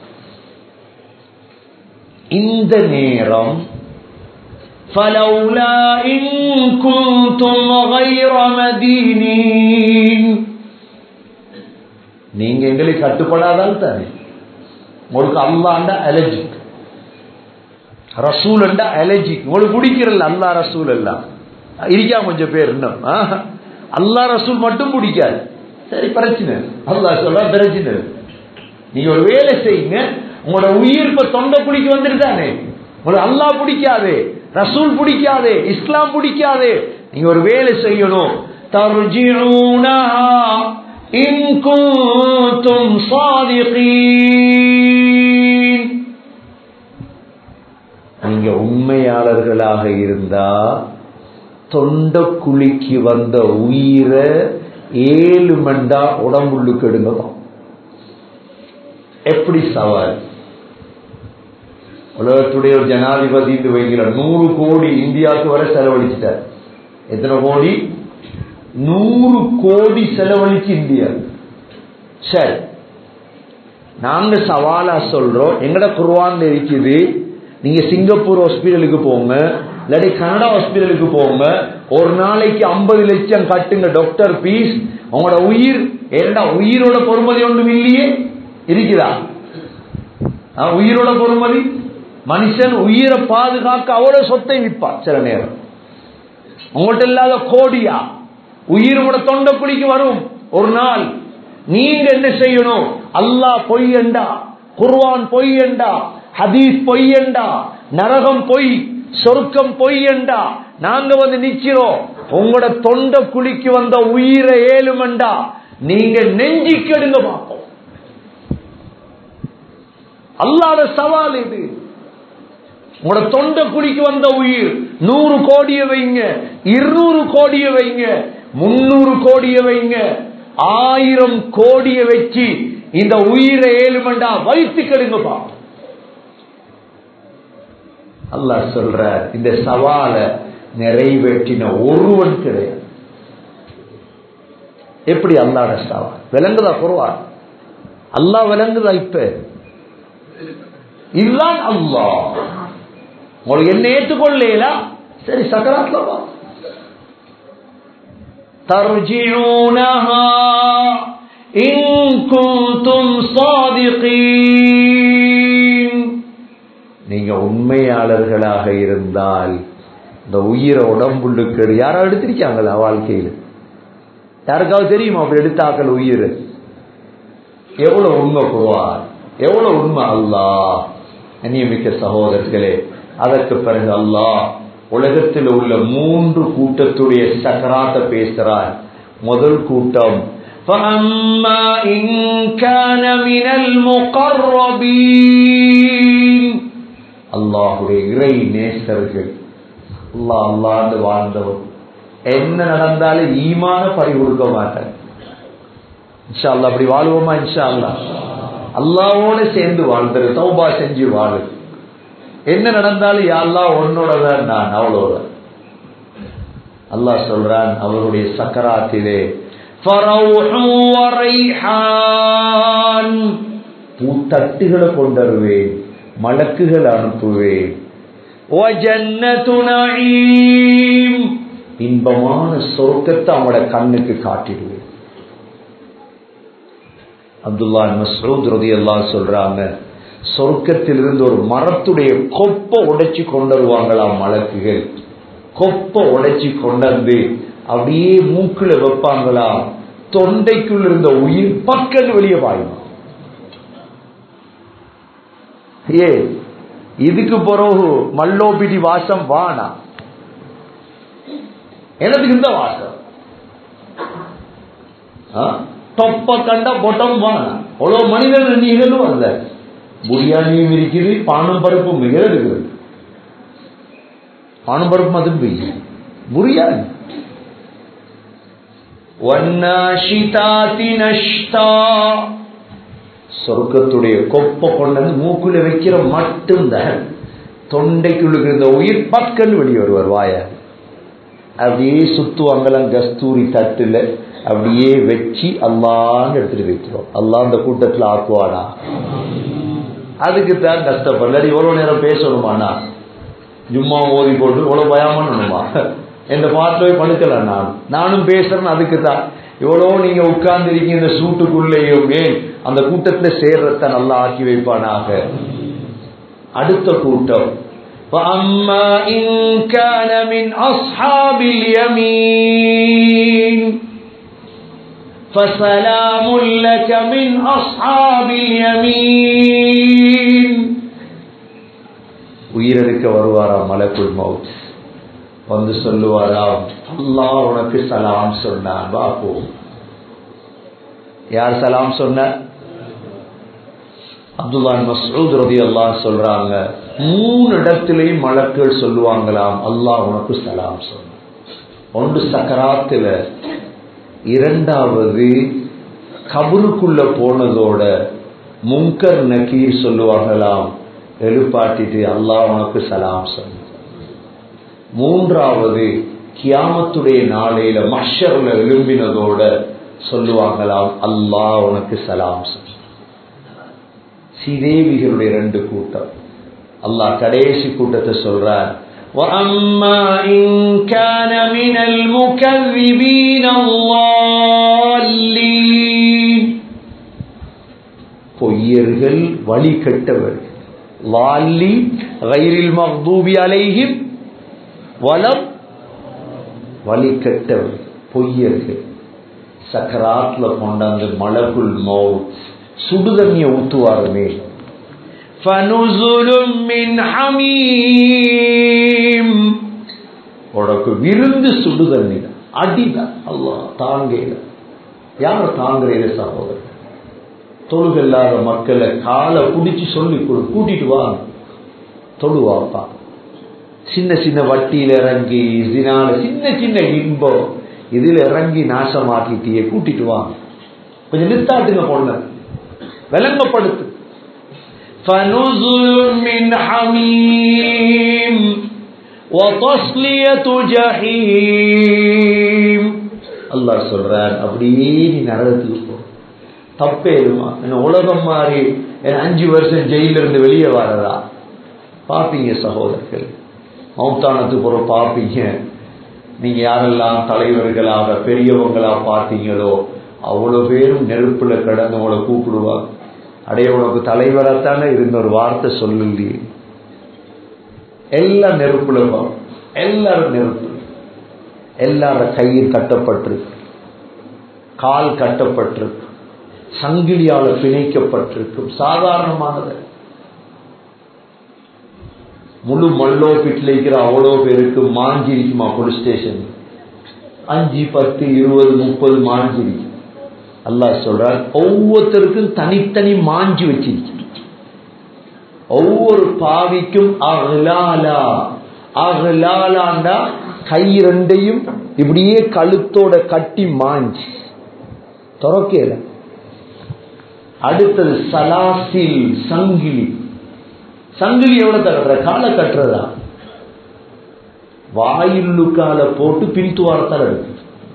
இந்த நேரம் فلولا إن كنتم غير مدينين நீங்க எங்களுக்கு கட்டுப்படாதால் தானே உங்களுக்கு அல்லாண்ட அலர்ஜிக் ரசூல் அலர்ஜிக் உங்களுக்கு பிடிக்கிறல்ல அல்லா ரசூல் எல்லாம் இருக்கா கொஞ்சம் பேர் இன்னும் அல்லா ரசூல் மட்டும் பிடிக்காது சரி பிரச்சனை அல்லாஹ் சொல்ற பிரச்சனை நீங்க ஒரு வேலை செய்யுங்க உங்களோட உயிர் இப்ப தொண்டை பிடிக்க வந்துருதானே உங்களுக்கு அல்லாஹ் பிடிக்காது ரசூல் பிடிக்காது இஸ்லாம் பிடிக்காது நீங்க ஒரு வேலை செய்யணும் தர்ஜிஊனஹா இன் குன்தும் சாதிகீன் நீங்க உண்மையாளர்களாக இருந்தா தொண்ட குழிக்கு வந்த உயிரை ஏழு மண்டா உடம்புள்ளுக்கு எடுங்கதான் எப்படி சவால் உலகத்துடைய ஒரு ஜனாதிபதி வைக்கிற நூறு கோடி இந்தியாவுக்கு வர செலவழிச்சிட்டார் எத்தனை கோடி நூறு கோடி செலவழிச்சு இந்தியா சரி நாங்க சவாலா சொல்றோம் எங்கட குருவான்ல இருக்குது நீங்க சிங்கப்பூர் ஹாஸ்பிட்டலுக்கு போங்க இல்லாட்டி கனடா ஹாஸ்பிட்டலுக்கு போங்க ஒரு நாளைக்கு ஐம்பது லட்சம் கட்டுங்க டாக்டர் பீஸ் உங்களோட உயிர் ஏண்டா உயிரோட பொறுமதி ஒன்றும் இல்லையே இருக்குதா ஆ, உயிரோட பொறுமதி மனுஷன் உயிரை பாதுகாக்க அவ்வளவு சொத்தை விற்பான் சில நேரம் உங்கள்கிட்ட இல்லாத கோடியா உயிர் கூட தொண்டக்குழிக்கு வரும் ஒரு நாள் நீங்க என்ன செய்யணும் அல்லாஹ் பொய்யண்டா குர்வான் பொய்யண்டா ஹதீஸ் பொய்யண்டா நரகம் பொய் சொர்க்கம் பொய்யண்டா நாங்க வந்து நிக்கிறோம் உங்களோட தொண்ட குழிக்கு வந்த உயிரை ஏழுமண்டா நீங்க நெஞ்சிக்கெடுங்க பார்ப்போம் அல்லாத சவால் இது உங்களோட தொண்ட குழிக்கு வந்த உயிர் நூறு கோடிய வைங்க இருநூறு கோடிய வைங்க முன்னூறு கோடிய வைங்க ஆயிரம் கோடிய வச்சு இந்த உயிரை ஏழுமண்டா வைத்து கெடுங்கப்பா அல்லாஹ் சொல்ற இந்த சவாலை நிறைவேற்றின ஒருவன் கிடையாது எப்படி அல்லாட சவால் விளங்குதா குருவா அல்லாஹ் விளங்குதா இப்ப இதுதான் அல்லாஹ் உங்களுக்கு என்ன ஏற்றுக்கொள்ளல சரி சக்கராத்ல வா ترجعونها إن كنتم صادقين நீங்க உண்மையாளர்களாக இருந்தால் இந்த உயிரை உடம்புள்ளுக்கு யாராவது எடுத்திருக்காங்களா வாழ்க்கையில் யாருக்காவது தெரியுமா அப்படி எடுத்தாக்கள் உயிர் எவ்வளவு உண்மை குருவார் எவ்வளவு உண்மை அல்லாஹ் அந்நியமிக்க சகோதரர்களே அதற்கு பிறகு அல்லாஹ் உலகத்தில் உள்ள மூன்று கூட்டத்துடைய சக்கராத்த பேசுறார் முதல் கூட்டம் فَأَمَّا إِن كَانَ مِنَ الْمُقَرَّبِينَ அல்லாஹுடைய இறை நேசர்கள் அல்லாஹ் அல்லாண்டு வாழ்ந்தவர் என்ன நடந்தாலும் ஈமான பறி கொடுக்க மாட்டார் இன்ஷா அல்லாஹ் அப்படி வாழ்வோமா இன்ஷா அல்லாஹ் அல்லாவோட சேர்ந்து வாழ்ந்துரு தௌபா செஞ்சு வாழு என்ன நடந்தாலும் யாரெல்லாம் உன்னோட தான் நான் அவ்வளோதான் அல்லாஹ் சொல்றான் அவருடைய சக்கராத்திலே பூத்தட்டுகளை கொண்டருவேன் மலக்குகள் அனுப்புவேன் இன்பமான சொர்க்கத்தை அவங்களோட கண்ணுக்கு காட்டிடுவேன் அப்துல்லா மசூத் ரதி எல்லாம் சொல்றாங்க சொர்க்கத்திலிருந்து ஒரு மரத்துடைய கொப்பை உடைச்சு கொண்டு வருவாங்களாம் மலக்குகள் கொப்பை உடைச்சு கொண்டு அப்படியே மூக்குல வைப்பாங்களாம் தொண்டைக்குள் இருந்த உயிர் பக்கல் வெளியே பாயும் ஏ இதுக்கு பிறகு மல்லோபிடி வாசம் வானா எனக்கு இந்த வாசம் தொப்ப கண்ட பொட்டம் வானா அவ்வளவு மனிதர்கள் நீங்களும் அல்ல புரியாணியும் இருக்குது பானம் பருப்பும் மிக இருக்குது பானம் பருப்பு அதுவும் பெய்ய புரியாணி சொர்க்கத்துடைய கொப்ப கொண்டு மூக்குல வைக்கிற மட்டும்தான் தொண்டைக்குள்ள இருந்த உயிர் பக்கன்னு வெளியே வருவார் வாய அப்படியே சுத்துவாங்கலாம் கஸ்தூரி தட்டுல அப்படியே வச்சு அல்லான்னு எடுத்துட்டு வைக்கிறோம் அல்லா அந்த கூட்டத்தில் ஆக்குவானா அதுக்கு தான் கஷ்டப்படல எவ்வளவு நேரம் பேசணுமாண்ணா ஜும்மா ஓதி போட்டு இவ்வளவு பயமானுமா இந்த பாட்டில் போய் படுக்கல நான் நானும் பேசுறேன் அதுக்கு தான் இவ்வளோ நீங்க உட்கார்ந்து இருக்கீங்க இந்த சூட்டுக்குள்ளேயும் ஏன் அந்த கூட்டத்துல சேர்றத நல்லா ஆக்கி வைப்பானாக அடுத்த கூட்டம் فأما إن كان من أصحاب اليمين فسلام لك من أصحاب اليمين உயிரெடுக்க வருவாராம் மலக்குள் மவுத் வந்து சொல்லுவாராம் அல்லாஹ் உனக்கு சலாம் சொன்னான் வா போ யார் சலாம் சொன்ன அப்துல்லான் மசூத் ரதி அல்லாஹ் சொல்றாங்க மூணு இடத்திலையும் மலக்கள் சொல்லுவாங்களாம் அல்லாஹ் உனக்கு சலாம் சொன்ன ஒன்று சக்கராத்துல இரண்டாவது கபருக்குள்ள போனதோட முங்கர் நக்கீர் சொல்லுவாங்களாம் எழுப்பாட்டிட்டு அல்லாஹ் உனக்கு சலாம் சொல்லு மூன்றாவது கியாமத்துடைய நாளையில மஷர்ல எழும்பினதோட சொல்லுவாங்களாம் அல்லாஹ் உனக்கு சலாம் சொல்லு சீதேவிகளுடைய ரெண்டு கூட்டம் அல்லாஹ் கடைசி கூட்டத்தை சொல்றார் وأما إن كان من المكذبين الضالين பொய்யர்கள் வழி கெட்டவர்கள் வாலி கைரில் மக்தூபி அலைஹிம் வலம் வழி கெட்டவர்கள் பொய்யர்கள் சக்கராத்ல கொண்டாந்து மலகுல் மௌத் சுடுதண்ணிய ஊத்துவாருமே فنزل من حميم உனக்கு விருந்து சுடுதண்ணி அடிதான் அல்லா தாங்கையில யார் தாங்குறீங்க சகோதரர் தொழுகில்லாத மக்களை காலை பிடிச்சி சொல்லி கொடு கூட்டிட்டு வாங்க தொழுவாப்பா சின்ன சின்ன வட்டியில இறங்கி இதனால சின்ன சின்ன இன்பம் இதுல இறங்கி நாசமாக்கிட்டியே கூட்டிட்டு வாங்க கொஞ்சம் நிறுத்தாட்டுங்க பொண்ணு விளங்கப்படுத்து فنزل من حميم وتصلية جحيم அல்லாஹ் சொல்றார் அப்படியே நீ நரகத்துக்கு போ தப்பே இருமா என்ன உலகம் மாறி என்ன அஞ்சு வருஷம் ஜெயில இருந்து வெளியே வரதா பாப்பீங்க சகோதரர்கள் மௌத்தானத்துக்கு பிறகு பாப்பீங்க நீங்க யாரெல்லாம் தலைவர்களாக பெரியவங்களா பார்த்தீங்களோ அவ்வளவு பேரும் நெருப்புல கடந்து உங்களை கூப்பிடுவாங்க அடைய உனக்கு தலைவராத்தானே இருந்த ஒரு வார்த்தை சொல்லலையே எல்லாம் நெருப்புல வரும். எல்லாரும் நெருப்பு எல்லார கையில் கட்டப்பட்டிருக்கு கால் கட்டப்பட்டிருக்கு சங்கிலியால பிணைக்கப்பட்டிருக்கும் சாதாரணமானது முழு மல்லோ பிட்டில் இருக்கிற அவ்வளோ பேருக்கு மாஞ்சி இருக்குமா போலீஸ் ஸ்டேஷன் அஞ்சு பத்து இருபது முப்பது மாஞ்சி இருக்கு அல்லாஹ் சொல்றார் ஒவ்வொருத்தருக்கும் தனித்தனி மாஞ்சி வச்சிருக்கு ஒவ்வொரு பாவிக்கும் அகலாலா அகலாலாண்டா கை ரெண்டையும் இப்படியே கழுத்தோட கட்டி மாஞ்சி துறக்கல அடுத்தது சலாசில் சங்கிலி சங்கிலி எவ்வளவு தகட்டுற காலை கட்டுறதா வாயில்லுக்கால போட்டு பின்துவாரத்தால் எடுக்கு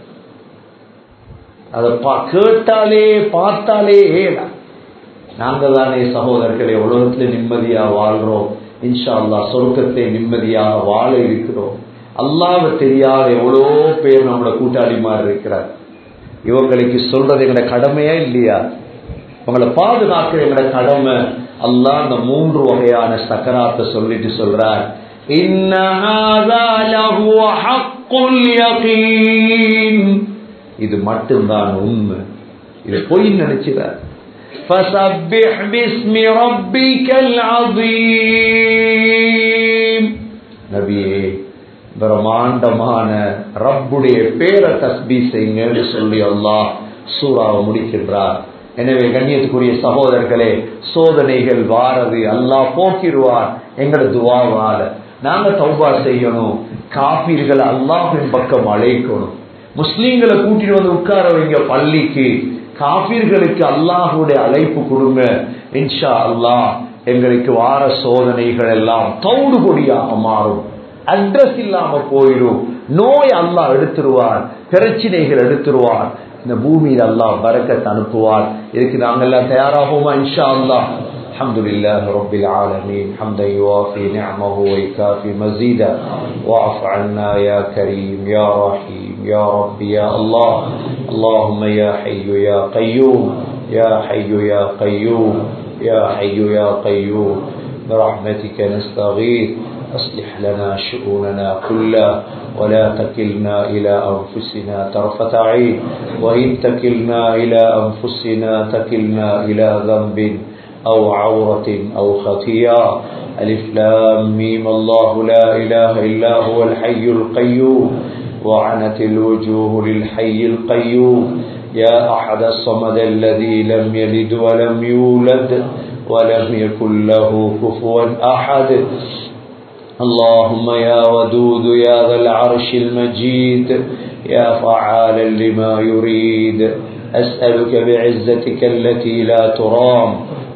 அதை பா- கேட்டாலே பார்த்தாலே ஏடா நாங்க தானே சகோதரர்களே உலகத்துல நிம்மதியா வாழ்றோம் இன்ஷா அல்லாஹ் சொர்க்கத்தை நிம்மதியாக வாழ இருக்கிறோம் அல்லாஹ்வை தெரியாத எவ்வளோ பேர் நம்மளோட கூட்டாளிமார் இருக்கிறார் இவங்களுக்கு சொல்றது எங்கட கடமையா இல்லையா உங்களை பாதுகாக்கிற எங்கட கடமை அல்லாஹ் அந்த மூன்று வகையான சக்கராத்தை சொல்லிட்டு சொல்றார் إن هذا لهو حق اليقين இது மட்டும்தான் உண்மை இது பொய் நினைச்சுறார் فسبح باسم ربك العظيم நபியே பிரம்மாண்டமான ரப்புடைய பேரை தஸ்பீ செய்யுங்கன்னு சொல்லி அல்லாஹ் சூறாவை முடிக்கின்றார் எனவே கண்ணியத்துக்குரிய சகோதரர்களே சோதனைகள் வாரது அல்லாஹ் போக்கிடுவார் எங்கட துவாவால நாங்க தௌபா செய்யணும் காப்பீர்கள் அல்லாஹின் பக்கம் அழைக்கணும் முஸ்லீம்களை கூட்டிட்டு வந்து உட்கார வைங்க பள்ளிக்கு காப்பீர்களுக்கு அல்லாஹுடைய அழைப்பு கொடுங்க இன்ஷா அல்லாஹ் எங்களுக்கு வார சோதனைகள் எல்லாம் தௌடு கொடியாக மாறும் அட்ரஸ் இல்லாம போயிடும் நோய் அல்லாஹ் எடுத்துருவார் பிரச்சனைகள் எடுத்துருவார் இந்த பூமியில் அல்லாஹ் பரக்கத் அனுப்புவார் இதுக்கு நாங்கெல்லாம் தயாராகுமா இன்ஷா அல்லாஹ் الحمد لله رب العالمين حمدا يوافي نعمه ويكافي مزيدا واعف عنا يا كريم يا رحيم يا رب يا الله اللهم يا حي يا قيوم يا حي يا قيوم يا حي يا قيوم برحمتك نستغيث أصلح لنا شؤوننا كلها ولا تكلنا إلى أنفسنا طرفة عين وإن تكلنا إلى أنفسنا تكلنا إلى ذنب أو عورة أو خطيئة ألف لام ميم الله لا إله إلا هو الحي القيوم وعنت الوجوه للحي القيوم يا أحد الصمد الذي لم يلد ولم يولد ولم يكن له كفوا أحد اللهم يا ودود يا ذا العرش المجيد يا فعالا لما يريد أسألك بعزتك التي لا ترام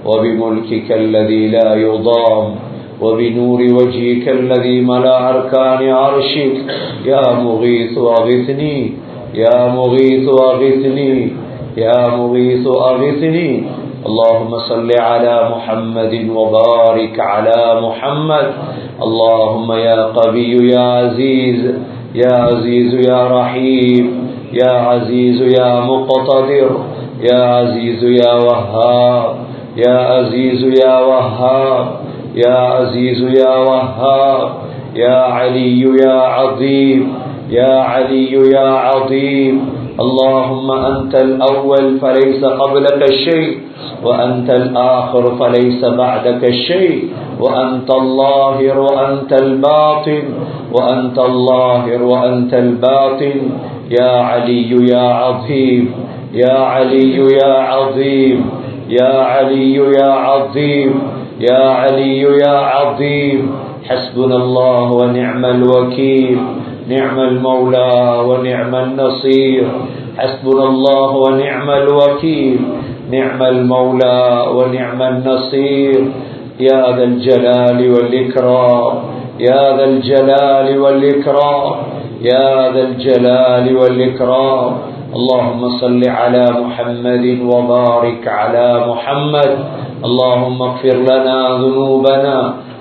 وبملكك الذي لا يضام وبنور وجهك الذي ملا أركان عرشك يا مغيث أغثني يا مغيث أغثني يا مغيث أغثني اللهم صل على محمد وبارك على محمد اللهم يا قوي يا عزيز يا عزيز يا رحيم يا عزيز يا مقتدر يا عزيز يا وهاب يا عزيز يا وهاب يا عزيز يا وهاب يا علي يا عظيم يا علي يا عظيم اللهم أنت الأول فليس قبلك شيء وأنت الآخر فليس بعدك شيء وأنت الظاهر وأنت الباطن وأنت الظاهر وأنت الباطن يا علي يا عظيم يا علي يا عظيم يا علي يا عظيم يا علي يا عظيم حسبنا الله ونعم الوكيل نعم المولى ونعم النصير حسبنا الله ونعم الوكيل نعم المولى ونعم النصير يا ذا الجلال والإكرام يا ذا الجلال والإكرام يا ذا الجلال والإكرام اللهم صل على محمد وبارك على محمد اللهم اغفر لنا ذنوبنا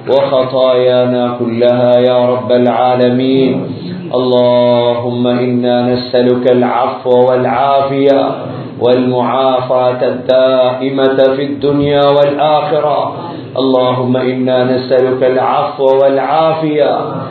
وخطايانا كلها يا رب العالمين اللهم إنا نسألك العفو والعافية والمعافاة الدائمة في الدنيا والآخرة اللهم إنا نسألك العفو والعافية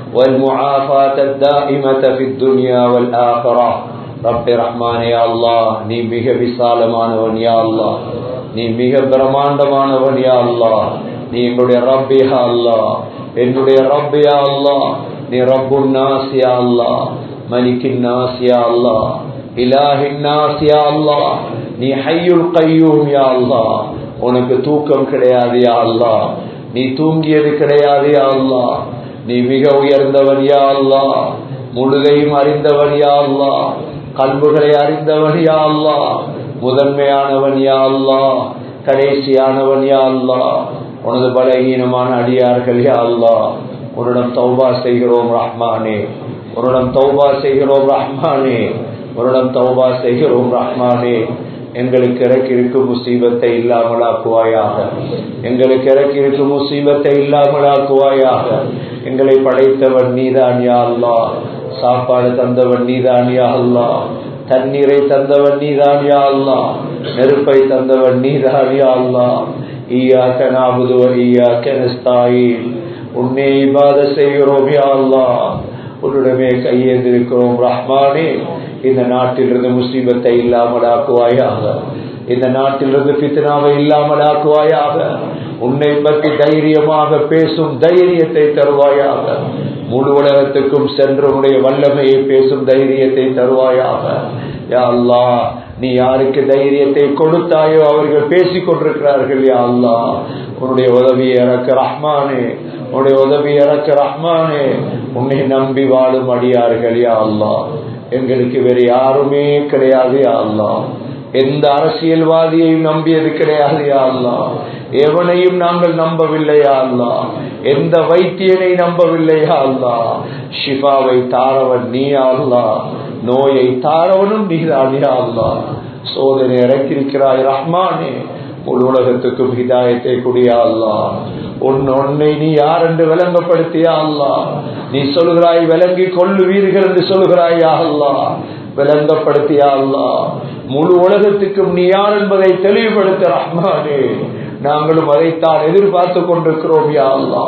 والمعافاة الدائمة في الدنيا والآخرة رب رحمن يا الله நீ மிக விசாலமானவன் யா அல்லாஹ் நீ மிக பிரமாண்டமானவன் யா அல்லாஹ் நீ எங்களுடைய ரப் யா அல்லாஹ் என்னுடைய ரப் யா அல்லாஹ் நீ ரப்புன் நாஸ் யா அல்லாஹ் மலிக்கின் நாஸ் யா அல்லாஹ் இலாஹின் நாஸ் யா அல்லாஹ் நீ ஹய்யுல் கய்யூம் யா அல்லாஹ் உனக்கு தூக்கம் கிடையாது யா அல்லாஹ் நீ தூங்கியது கிடையாது யா அல்லாஹ் நீ மிக உயர்ந்தவன் யா அல்லாஹ் முழுதையும் அறிந்தவன் யா அல்லாஹ் கல்புகளை அறிந்தவன் யா அல்லாஹ் முதன்மையானவன் யா அல்லாஹ் கடைசியானவன் யா அல்லாஹ் உனது பலகீனமான அடியார்கள் யா அல்லாஹ் உன்னிடம் தௌபா செய்கிறோம் ரஹ்மானே உன்னிடம் தௌபா செய்கிறோம் ரஹ்மானே உன்னிடம் தௌபா செய்கிறோம் ரஹ்மானே எங்களுக்கு இறக்கி இருக்கும் முசீபத்தை இல்லாமலாக்குவாயாக எங்களுக்கு இறக்கி இருக்கும் முசீபத்தை இல்லாமலாக்குவாயாக எங்களை படைத்தவன் நீதான் யா அல்லாஹ் சாப்பாடு தந்தவன் நீதான் யா அல்லாஹ் தண்ணீரை தந்தவன் நீதான் யா அல்லாஹ் நெருப்பை தந்தவன் நீதான் யா அல்லாஹ் ஈயாக்க நாபுது ஈயாக்க நஸ்தாயின் உன்னை இபாத செய்கிறோம் யா அல்லாஹ் உன்னிடமே கையேந்திருக்கிறோம் ரஹ்மானே இந்த நாட்டிலிருந்து முசீபத்தை இல்லாமலாக்குவாயாக இந்த நாட்டிலிருந்து பித்னாவை இல்லாமலாக்குவாயாக உன்னை பற்றி தைரியமாக பேசும் தைரியத்தை தருவாயாக முழு உலகத்துக்கும் சென்று உன்னுடைய வல்லமையை பேசும் தைரியத்தை தருவாயாக யா அல்லாஹ் நீ யாருக்கு தைரியத்தை கொடுத்தாயோ அவர்கள் பேசிக் கொண்டிருக்கிறார்கள் யா அல்லாஹ் உன்னுடைய உதவி இறக்க ரஹ்மானே உன்னுடைய உதவி இறக்க ரஹ்மானே உன்னை நம்பி வாழும் அடியார்கள் யா அல்லாஹ் எங்களுக்கு வேறு யாருமே கிடையாது யா அல்லாஹ் எந்த அரசியல்வாதியையும் நம்பியது கிடையாது யா அல்லாஹ் எவனையும் நாங்கள் நம்பவில்லையா அல்லா எந்த வைத்தியனை நம்பவில்லையா அல்லா ஷிஃபாவை தாரவன் நீ அல்லா நோயை தாரவனும் நீதானியா அல்லா சோதனை இறக்கிருக்கிறாய் ரஹ்மானே முழு உலகத்துக்கும் ஹிதாயத்தை குடியா அல்லா உன் உன்னை நீ யார் என்று விளங்கப்படுத்தியா அல்லா நீ சொல்கிறாய் விளங்கி கொள்ளுவீர்கள் என்று சொல்கிறாய் அல்லா விளங்கப்படுத்தியா அல்லா முழு உலகத்துக்கும் நீ யார் என்பதை தெளிவுபடுத்த ரஹ்மானே நாங்களும் அதைத்தான் எதிர்பார்த்து கொண்டிருக்கிறோம் யா அல்லா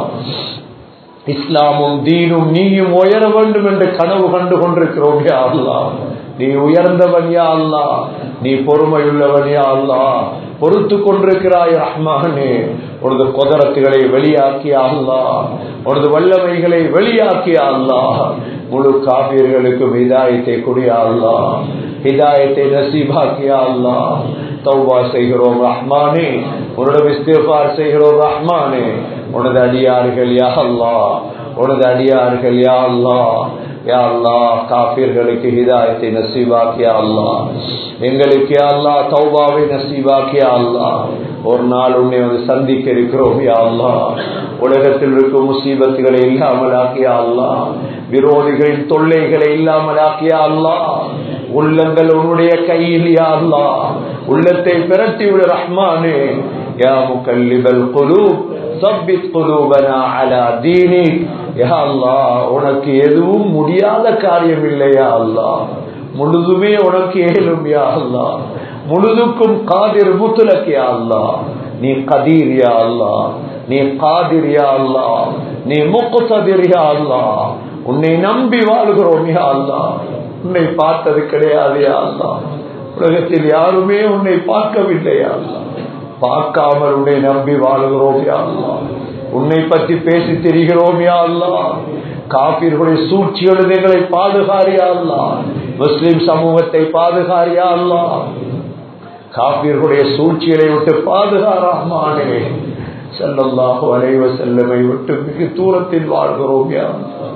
இஸ்லாமும் தீனும் நீயும் உயர வேண்டும் என்று கனவு கண்டு கொண்டிருக்கிறோம் யா அல்லா நீ உயர்ந்தவன் யா அல்லா நீ பொறுமையுள்ளவன் யா அல்லா பொறுத்து கொண்டிருக்கிறாய் ரஹ்மானே உனது குதரத்துகளை வெளியாக்கிய அல்லா உனது வல்லமைகளை வெளியாக்கிய அல்லா முழு காபியர்களுக்கும் ஹிதாயத்தை கொடியா அல்லா ஹிதாயத்தை நசீபாக்கியா அல்லா தௌபா செய்கிறோம் ரஹ்மானே உன்னோட இஸ்திஃபார் செய்கிறோம் ரஹ்மானே உனது அடியார்கள் யா அல்லா உனது அடியார்கள் யா அல்லா யா அல்லா காபிர்களுக்கு ஹிதாயத்தை நசீபாக்கியா அல்லா எங்களுக்கு யா அல்லா தௌபாவை நசீபாக்கியா அல்லா ஒரு நாள் உன்னை வந்து சந்திக்க இருக்கிறோம் யா அல்லா உலகத்தில் இருக்கும் முசீபத்துகளை இல்லாமல் ஆக்கியா அல்லா விரோதிகளின் தொல்லைகளை இல்லாமல் ஆக்கியா அல்லா உள்ளங்கள் உன்னுடைய கையில் யா அல்லா உள்ளத்தை பிரட்டி விடு ரஹ்மானே யா முகல்லிபல் குலூப் சப்பித் குலூபனா அலா தீனிக் யா அல்லா உனக்கு எதுவும் முடியாத காரியம் இல்லையா அல்லா முழுதுமே உனக்கு ஏழும் யா அல்லா முழுதுக்கும் காதிர் முத்துலக் யா அல்லா நீ கதீர் யா அல்லா நீ காதிர் யா அல்லா நீ முக்குசதிர் யா அல்லா உன்னை நம்பி வாழ்கிறோம் யா அல்லா உன்னை பார்த்தது கிடையாது யா அல்லா உலகத்தில் யாருமே உன்னை பார்க்கவில்லை யா அல்லா பார்க்காமல் உன்னை நம்பி வாழ்கிறோம் யா அல்லா உன்னை பற்றி பேசி திரிகிறோம் யா அல்லா காப்பீர்களுடைய சூழ்ச்சியோடு எங்களை பாதுகாரியா அல்லா முஸ்லிம் சமூகத்தை பாதுகாரியா அல்லா காப்பீர்களுடைய சூழ்ச்சிகளை விட்டு பாதுகாராமானே செல்லல்லாஹு அலைவ செல்லமை விட்டு மிக தூரத்தில் வாழ்கிறோம் யா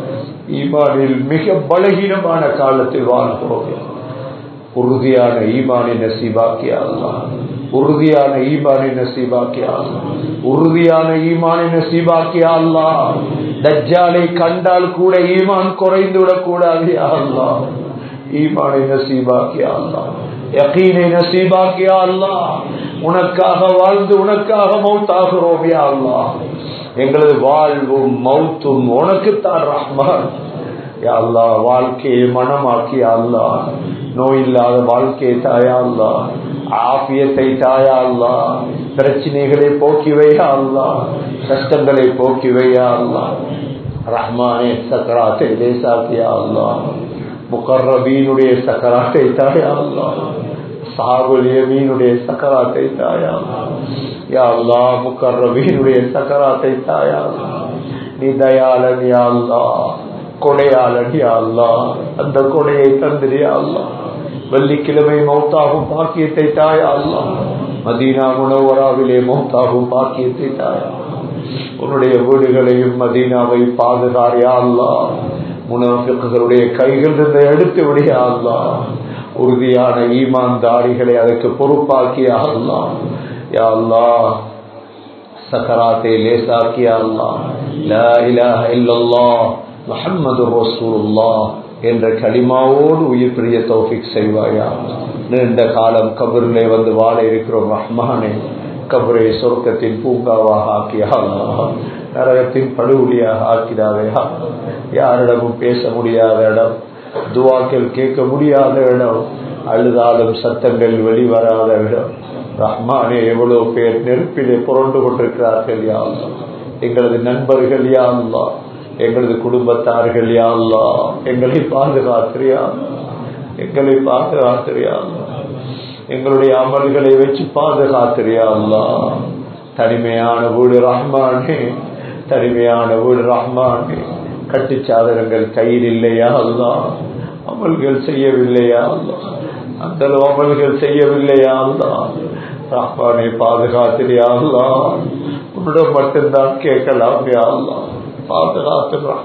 ஈமானில் மிக பலகீனமான காலத்தில் வாழ்கிறோம் யா உறுதியான ஈமானி நசீபாக்கியா அல்லா உறுதியான ஈமானி நசீபாக்கியா அல்லா உறுதியான ஈமானி நசீபாக்கியா அல்லா தஜ்ஜாலை கண்டால் கூட ஈமான் குறைந்து விடக்கூடாது அல்லா ஈமானை நசீபாக்கியா அல்லா யகீனை நசீபாக்கியா அல்லா உனக்காக வாழ்ந்து உனக்காக மௌத்தாகிறோம் யா அல்லா எங்களது வாழ்வும் மௌத்தும் உனக்குத்தான் ரஹ்மான் யா அல்லா வாழ்க்கையை மனமாக்கியா அல்லா நோய் இல்லாத வாழ்க்கையை தாயா அல்லா ஆபியத்தை தாயா அல்லா பிரச்சனைகளை போக்கி வையா அல்லா கஷ்டங்களை போக்கி வையா அல்லா ரஹ்மானே சக்கராத்தை லேசாக்கியா அல்லா முகர்ரபீனுடைய சக்கராத்தை தாயா அல்லா சாகுல் யமீனுடைய சக்கராத்தை தாயா யா அல்லா முகர்ரபீனுடைய சக்கராத்தை தாயா நீ தயாளன் யா அல்லா கொடையாளன் யா அல்லா அந்த கொடையை தந்திரியா அல்லா வெள்ளிக்கிழமை மௌத்தாகும் பாக்கியத்தை தாயா அல்லா மதீனா முனவராவிலே மௌத்தாகும் பாக்கியத்தை தாயா உன்னுடைய வீடுகளையும் மதீனாவை பாதுகாரியா அல்லா முனஃபிக்குகளுடைய கைகள் இருந்து எடுத்து விடியா அல்லா உறுதியான ஈமான்தாரிகளை அதற்கு பொறுப்பாக்கியா அல்லா யா அல்லா சக்கராத்தை லேசாக்கியா அல்லா லா இலாஹ இல்லல்லாஹ் முஹம்மது ரசூலுல்லாஹ் என்ற களிமாவோடு உயிர் பிரிய தௌஃபிக் செய்வாயா நீண்ட காலம் கபரிலே வந்து வாழ இருக்கிறோம் ரஹ்மானே கபரை சொர்க்கத்தின் பூங்காவாக ஆக்கியா நரகத்தின் படுகொலியாக ஆக்கிடாதையா யாரிடமும் பேச முடியாத இடம் துவாக்கள் கேட்க முடியாத இடம் அழுதாலும் சத்தங்கள் வெளிவராத இடம் ரஹ்மானே எவ்வளவு பேர் நெருப்பிலே புரண்டு கொண்டிருக்கிறார்கள் யா எங்களது நண்பர்கள் யா அல்லா எங்களது குடும்பத்தார்கள் யா அல்லா எங்களை பாதுகாத்திரியா எங்களை பாதுகாத்திரியா எங்களுடைய அமல்களை வச்சு பாதுகாத்திரியா அல்லா தனிமையான வீடு ரஹ்மானே தனிமையான வீடு ரஹ்மானே கட்டுச்சாதனங்கள் கையில் இல்லையா அல்லா அமல்கள் செய்யவில்லையா அல்லா அந்த அமல்கள் செய்யவில்லையா அல்லா ரஹ்மானை பாதுகாத்திரியா அல்லா உன்னிடம் மட்டும்தான் கேட்கலாம் யா அல்லா பாதுகாத்து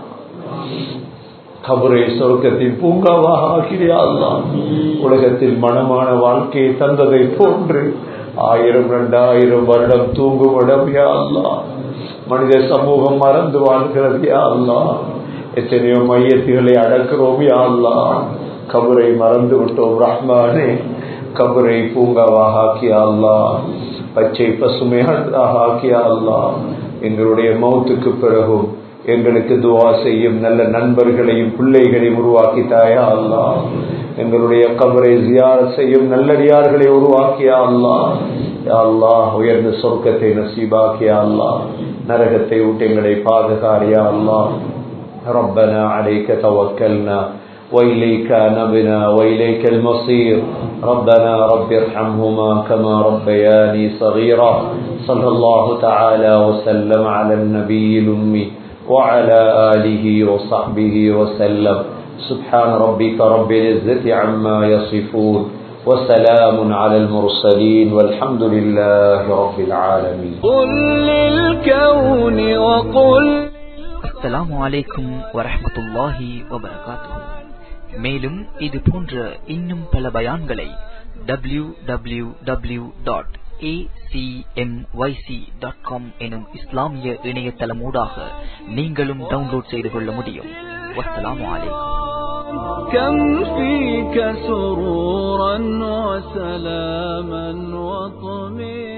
கபரை சொர்க்கத்தின் பூங்காவாக ஆக்கிறியா அல்லா உலகத்தில் மனமான வாழ்க்கையை தந்ததை போன்று ஆயிரம் இரண்டாயிரம் வருடம் தூங்கும் இடம் யா அல்லா மனித சமூகம் மறந்து வாழ்கிறது யா அல்லா எத்தனையோ மையத்துகளை அடக்கிறோம் யா அல்லா கபரை மறந்து விட்டோம் ரஹ்மானே கபரை பூங்காவாக ஆக்கியா அல்லா பச்சை பசுமையாக ஆக்கியா அல்லா எங்களுடைய மௌத்துக்கு பிறகும் எங்களுக்கு துவா செய்யும் நல்ல நண்பர்களையும் பிள்ளைகளையும் உருவாக்கி தாயா அல்லா எங்களுடைய கபரை ஜியார செய்யும் நல்லடியார்களை உருவாக்கியா அல்லா அல்லா உயர்ந்த சொர்க்கத்தை நசீபாக்கியா அல்லா நரகத்தை விட்டு எங்களை பாதுகாரியா அல்லா ربنا عليك توكلنا وإليك نبنا وإليك المصير ربنا رب ارحمهما كما ربياني صغيرا صلى الله تعالى وسلم على النبي الأمي وعلى آله وصحبه وسلم سبحان ربك رب العزة عما يصفون وسلام على المرسلين والحمد لله رب العالمين قل للكون وقل அஸ்ஸலாமு அலைக்கும் வரஹ்மத்துல்லாஹி வபரகாத்துஹு மேலும் இது போன்ற இன்னும் பல பயான்களை W W W dot dot com எனும் இஸ்லாமிய இணையதளமூடாக நீங்களும் டவுன்லோட் செய்து கொள்ள முடியும் வஸ்ஸலாமு அலைக்கும் كم فيك سرورا وسلاما وطمئنا